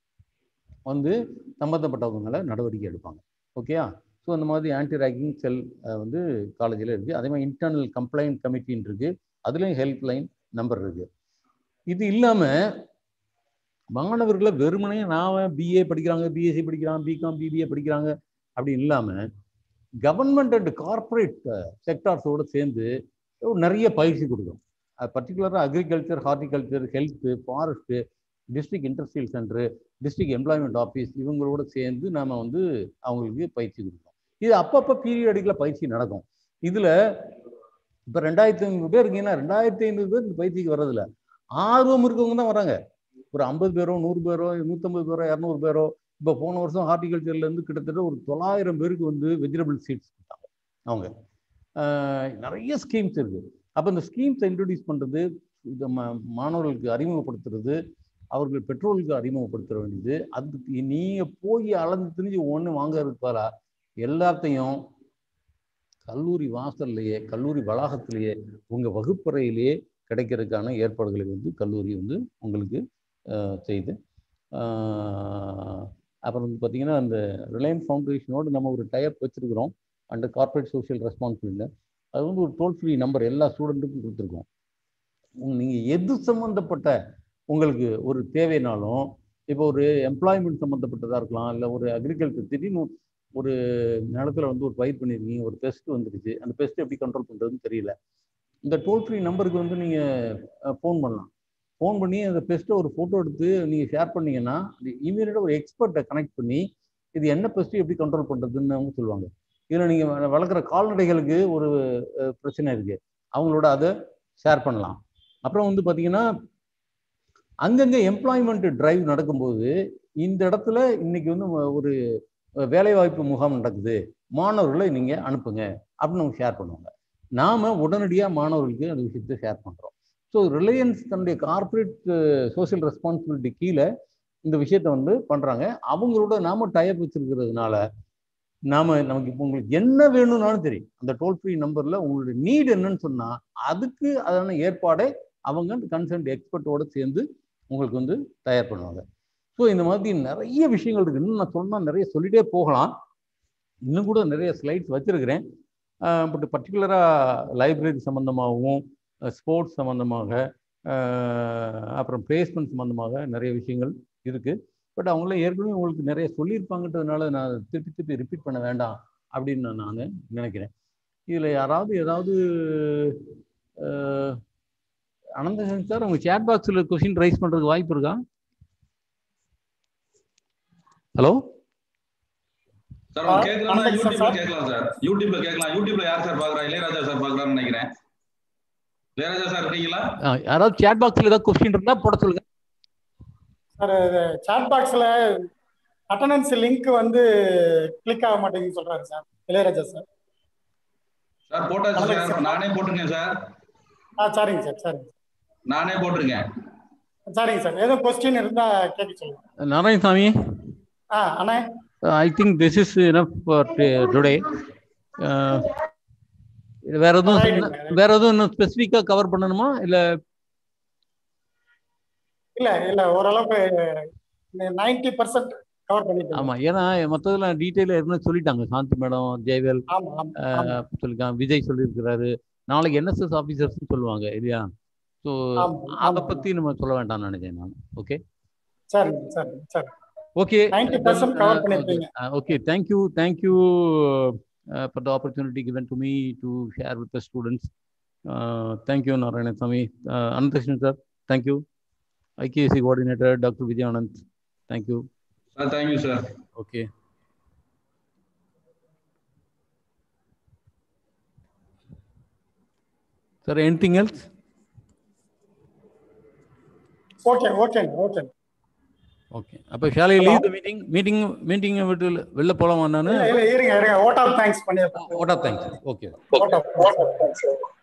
[SPEAKER 6] வந்து சம்மந்தப்பட்டவங்களை நடவடிக்கை எடுப்பாங்க ஓகேயா ஸோ அந்த மாதிரி ஆன்டி ரேக்கிங் செல் வந்து காலேஜில் இருக்குது அதே மாதிரி இன்டர்னல் கம்ப்ளைண்ட் கமிட்டின்னு இருக்குது அதுலேயும் ஹெல்ப்லைன் நம்பர் இருக்குது இது இல்லாமல் மாணவர்களை வெறுமனே நான் பிஏ படிக்கிறாங்க பிஎஸ்சி படிக்கிறாங்க பிகாம் பிபிஏ படிக்கிறாங்க அப்படி இல்லாமல் கவர்மெண்ட் அண்ட் கார்பரேட் செக்டார்ஸோடு சேர்ந்து நிறைய பயிற்சி கொடுக்கும் பர்டிகுலராக agriculture horticulture health forest district industrial centre district employment office இவங்களோட சேர்ந்து நாம் வந்து அவங்களுக்கு பயிற்சி கொடுப்போம் இது அப்பப்போ பீரியடிக்கில் பயிற்சி நடக்கும் இதில் இப்போ ரெண்டாயிரத்தி ஐநூறு பேர் இருக்கீங்கன்னா ரெண்டாயிரத்தி ஐநூறு பேர் இந்த பயிற்சிக்கு வர்றதில்ல ஆர்வம் இருக்கவங்க தான் வராங்க ஒரு ஐம்பது பேரோ நூறு பேரோ நூற்றம்பது பேரோ இரநூறு பேரோ இப்போ போன வருஷம் ஹார்டிகல்ச்சர்லேருந்து கிட்டத்தட்ட ஒரு தொள்ளாயிரம் பேருக்கு வந்து வெஜிடபிள் சீட்ஸ் கொடுத்தாங்க அவங்க நிறைய ஸ்கீம்ஸ் இருக்குது அப்போ இந்த ஸ்கீம்ஸை இன்ட்ரடியூஸ் பண்ணுறது இந்த மாணவர்களுக்கு அறிமுகப்படுத்துறது அவர்கள் பெட்ரோலுக்கு அறிமுகப்படுத்த வேண்டியது அதுக்கு நீங்கள் போய் அளந்து திரிஞ்சு ஒன்று வாங்கறதுக்கு பாரா எல்லாத்தையும் கல்லூரி வாசல்லையே கல்லூரி வளாகத்திலேயே உங்கள் வகுப்பறையிலேயே கிடைக்கிறதுக்கான ஏற்பாடுகளை வந்து கல்லூரி வந்து உங்களுக்கு செய்து அப்புறம் வந்து பார்த்தீங்கன்னா அந்த ரிலையன்ஸ் ஃபவுண்டேஷனோடு நம்ம ஒரு டைப் வச்சுருக்கிறோம் அண்டர் கார்பரேட் சோஷியல் ரெஸ்பான்சிபிலிட்டியில் அது வந்து ஒரு டோல் ஃப்ரீ நம்பர் எல்லா ஸ்டூடெண்ட்டுக்கும் கொடுத்துருக்கோம் நீங்கள் எது சம்மந்தப்பட்ட உங்களுக்கு ஒரு தேவைனாலும் இப்போ ஒரு எம்ப்ளாய்மெண்ட் சம்மந்தப்பட்டதாக இருக்கலாம் இல்லை ஒரு அக்ரிகல்ச்சர் திடீர்னு ஒரு நிலத்தில் வந்து ஒரு பயிர் பண்ணியிருக்கீங்க ஒரு பெஸ்ட் வந்துருச்சு அந்த பெஸ்ட் எப்படி கண்ட்ரோல் பண்ணுறதுன்னு தெரியல இந்த டோல் ஃப்ரீ நம்பருக்கு வந்து நீங்கள் ஃபோன் பண்ணலாம் ஃபோன் பண்ணி அந்த பெஸ்ட்டை ஒரு ஃபோட்டோ எடுத்து நீங்கள் ஷேர் பண்ணீங்கன்னா அது இமீடியட்டாக ஒரு எக்ஸ்பர்ட்டை கனெக்ட் பண்ணி இது என்ன பெஸ்ட்டு எப்படி கண்ட்ரோல் பண்ணுறதுன்னு அவங்க சொல்லுவாங்க இதில் நீங்கள் வளர்க்குற கால்நடைகளுக்கு ஒரு பிரச்சனை இருக்குது அவங்களோட அதை ஷேர் பண்ணலாம் அப்புறம் வந்து பார்த்தீங்கன்னா அங்கங்கே எம்ப்ளாய்மெண்ட் டிரைவ் நடக்கும்போது இந்த இடத்துல இன்னைக்கு வந்து ஒரு வேலைவாய்ப்பு முகாம் நடக்குது மாணவர்களை நீங்கள் அனுப்புங்க அப்படின்னு அவங்க ஷேர் பண்ணுவாங்க நாம உடனடியாக மாணவர்களுக்கு அந்த விஷயத்தை ஷேர் பண்ணுறோம் ஸோ ரிலையன்ஸ் தன்னுடைய கார்ப்பரேட் சோசியல் ரெஸ்பான்சிபிலிட்டி கீழே இந்த விஷயத்த வந்து பண்ணுறாங்க அவங்களோட நாம டயப் வச்சிருக்கிறதுனால நாம நமக்கு இப்போ உங்களுக்கு என்ன வேணும்னாலும் தெரியும் அந்த டோல் ஃப்ரீ நம்பர்ல உங்களுடைய நீட் என்னன்னு சொன்னா அதுக்கு அதான ஏற்பாடை அவங்க அந்த கன்சர்ன்ட் எக்ஸ்பர்ட்டோட சேர்ந்து உங்களுக்கு வந்து தயார் பண்ணுவாங்க ஸோ இந்த மாதிரி நிறைய விஷயங்கள் இருக்கு இன்னும் நான் சொன்னா நிறைய சொல்லிட்டே போகலாம் இன்னும் கூட நிறைய ஸ்லைட்ஸ் வச்சிருக்கிறேன் பட் பர்டிகுலராக லைப்ரரி சம்மந்தமாகவும் ஸ்போர்ட்ஸ் சம்மந்தமாக அப்புறம் பிளேஸ்மெண்ட் சம்மந்தமாக நிறைய விஷயங்கள் இருக்குது பட் அவங்கள ஏற்கனவே உங்களுக்கு நிறைய சொல்லியிருப்பாங்கன்றதுனால நான் திருப்பி திருப்பி ரிப்பீட் பண்ண வேண்டாம் அப்படின்னு நான் நினைக்கிறேன் இதில் யாராவது ஏதாவது அனந்தசன் சார் உங்கள் சேட் பாக்ஸில் கொஸ்டின் ரைஸ் பண்ணுறதுக்கு வாய்ப்பு இருக்கா ஹலோ
[SPEAKER 1] சார் அவங்க கேட்கலாம் யூடியூப்ல கேட்கலாம் சார் யூடியூப்ல கேட்கலாம் யூடியூப்ல யார் சார் பாக்குறா இளையராஜா சார் பாக்குறான்னு நினைக்கிறேன் இளையராஜா சார் இருக்கீங்களா
[SPEAKER 6] யாராவது சேட் பாக்ஸில் ஏதாவது கொஸ்டின் இருந்தா போட சொல்லுங்க
[SPEAKER 2] சார் சாட் பாக்ஸ்ல அட்டண்டன்ஸ் லிங்க் வந்து கிளிக் ஆக மாட்டேங்குன்னு சொல்றாரு சார் இளையராஜா சார்
[SPEAKER 1] சார் போட்டாச்சு சார் நானே போட்டிருக்கேன் சார்
[SPEAKER 2] ஆ சரிங்க சார் சரிங்க
[SPEAKER 1] நானே போட்டிருக்கேன்
[SPEAKER 2] சரிங்க சார் ஏதோ கொஸ்டின் இருந்தா கேட்க சொல்லுங்க
[SPEAKER 6] நாராயணசாமி
[SPEAKER 2] ஆ அண்ணா
[SPEAKER 6] I think this is enough for today வேற எதுவும் வேற எதுவும் இன்னும் ஸ்பெசிஃபிக்கா கவர் பண்ணணுமா இல்ல
[SPEAKER 2] இல்ல இல்ல ஓரளவுக்கு நைன்டி பர்சன்ட் கவர் பண்ணிட்டேன்
[SPEAKER 6] ஆமா ஏன்னா மத்ததெல்லாம் டீட்டெயிலா ஏற்கனவே சொல்லிட்டாங்க சாந்தி மேடம் ஜெயவேல்
[SPEAKER 2] ஆமா ஆமா
[SPEAKER 6] சொல்லிருக்காங்க விஜய் சொல்லியிருக்கிறாரு நாளைக்கு என்எஸ்எஸ் ஆபீசர்ஸ் சொல்லுவாங்க இல்லையா ஸோ அதை பத்தி நம்ம சொல்ல வேண்டாம்னு நினைச்சேன் நான் ஓகே
[SPEAKER 2] சரி சரி சரி
[SPEAKER 6] ஓகே
[SPEAKER 2] நைன்டி பர்சன்ட் கவர் பண்ணிருக்கீங்க
[SPEAKER 6] okay thank you thank you for the opportunity given to me to share with the students. Uh, thank you, Narayanasamy. Uh, Anandakrishnan sir, thank you. IKC coordinator, Dr. Vijay Anand, thank you.
[SPEAKER 1] Sir, thank you, sir.
[SPEAKER 6] Okay. Sir, anything else?
[SPEAKER 2] Okay, okay, okay.
[SPEAKER 6] Okay அப்போ shall I leave the meeting meeting meeting விட்டு வெளில போலாமா நான்
[SPEAKER 2] இல்ல இருங்க இருங்க ஓட் ஆஃப் தேங்க்ஸ் பண்ணிருக்கேன்
[SPEAKER 6] vote of thanks okay
[SPEAKER 2] vote of thanks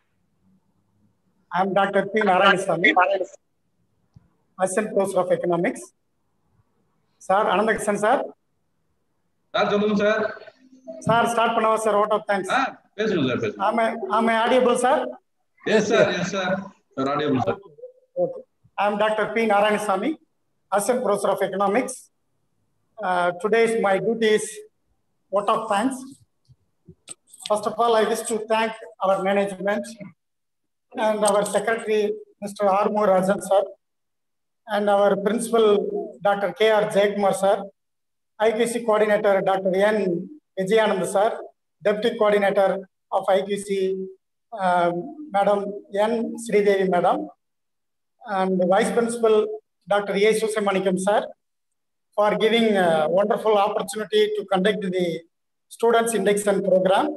[SPEAKER 2] I am doctor P Narayanasamy assistant professor of economics sir Ananthakrishnan sir
[SPEAKER 1] sir சொல்லுங்க சார்
[SPEAKER 2] சார் ஸ்டார்ட் பண்ணவா சார் ஓட் ஆஃப் தேங்க்ஸ்
[SPEAKER 1] பேசுங்க சார் பேசுங்க
[SPEAKER 2] ஆமே ஆமே audible sir
[SPEAKER 1] yes sir yes sir sir audible sir
[SPEAKER 2] okay I am doctor P Narayanasamy Assistant Professor of Economics. Uh, today's my duty is vote of thanks. First of all, I wish to thank our management and our secretary, Mr. Armur Rajan sir, and our principal, Dr. K.R. Jaykumar sir, IQC coordinator, Dr. N. Vijayanand sir, deputy coordinator of IQC, uh, Madam N. Sridevi madam, and vice principal, Dr. A. Susamanikam sir, for giving a wonderful opportunity to conduct the Students Induction Program.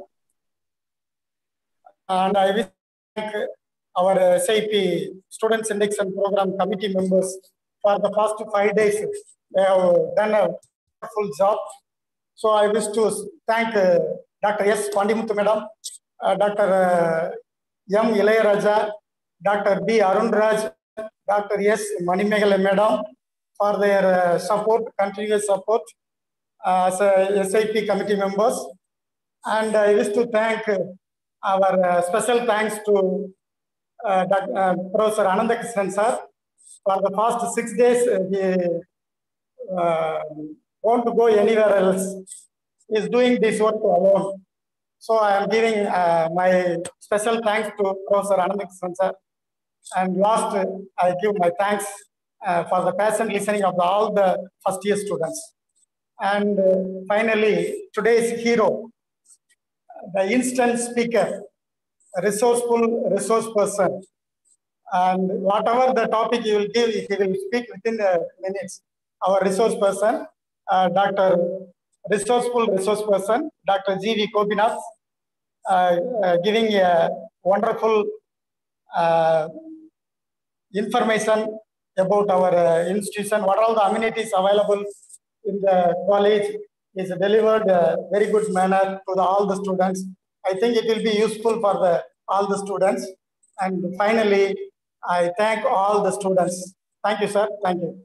[SPEAKER 2] And I wish to thank our SIP Students Induction Program committee members for the past five days. They have done a wonderful job. So I wish to thank uh, Dr. S. Pandimuthu Madam, uh, Dr. Uh, M. Ilayaraja, Dr. B. Arun Raj, Dr. S. Manimegala Madam for their uh, support, continuous support uh, as a SIP committee members. And I wish to thank uh, our uh, special thanks to uh, Dr. Uh, Professor Ananda Krishnan sir. For the past six days, uh, he uh, won't go anywhere else. He's doing this work alone. So I am giving uh, my special thanks to Professor Ananda Krishnan sir. And last, uh, I give my thanks uh, for the patient listening of the, all the first year students. And uh, finally, today's hero, the instant speaker, resourceful resource person. And whatever the topic you will give, he will speak within the minutes. Our resource person, uh, Dr. Resourceful resource person, Dr. G.V. Kobinath, uh, uh, giving a wonderful uh, information about our uh, institution, what are the amenities available in the college is delivered uh, very good manner to the, all the students. I think it will be useful for the all the students. And finally, I thank all the students. Thank you, sir. Thank you.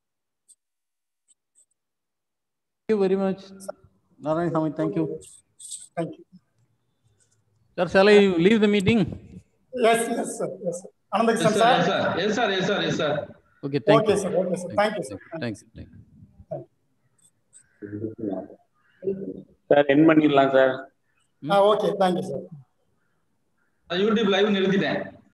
[SPEAKER 6] Thank you very much. Narayan Swami, thank you.
[SPEAKER 2] Thank you.
[SPEAKER 6] Sir, shall I leave the meeting?
[SPEAKER 2] Yes, yes, sir. Yes, sir. Ananda
[SPEAKER 1] Yes,
[SPEAKER 2] Krishnan,
[SPEAKER 1] sir. Yes,
[SPEAKER 2] sir.
[SPEAKER 1] sir. Yes, sir. Yes, sir. Yes, sir.
[SPEAKER 6] Okay, thank
[SPEAKER 2] Okay,
[SPEAKER 6] you.
[SPEAKER 2] sir. Okay, sir. Thank you, sir.
[SPEAKER 6] Thank you. Thank you.
[SPEAKER 8] Sir என் பண்ணிடலாம் sir
[SPEAKER 2] Ah, okay, thank you, sir.
[SPEAKER 1] YouTube live நிறுத்திட்டேன்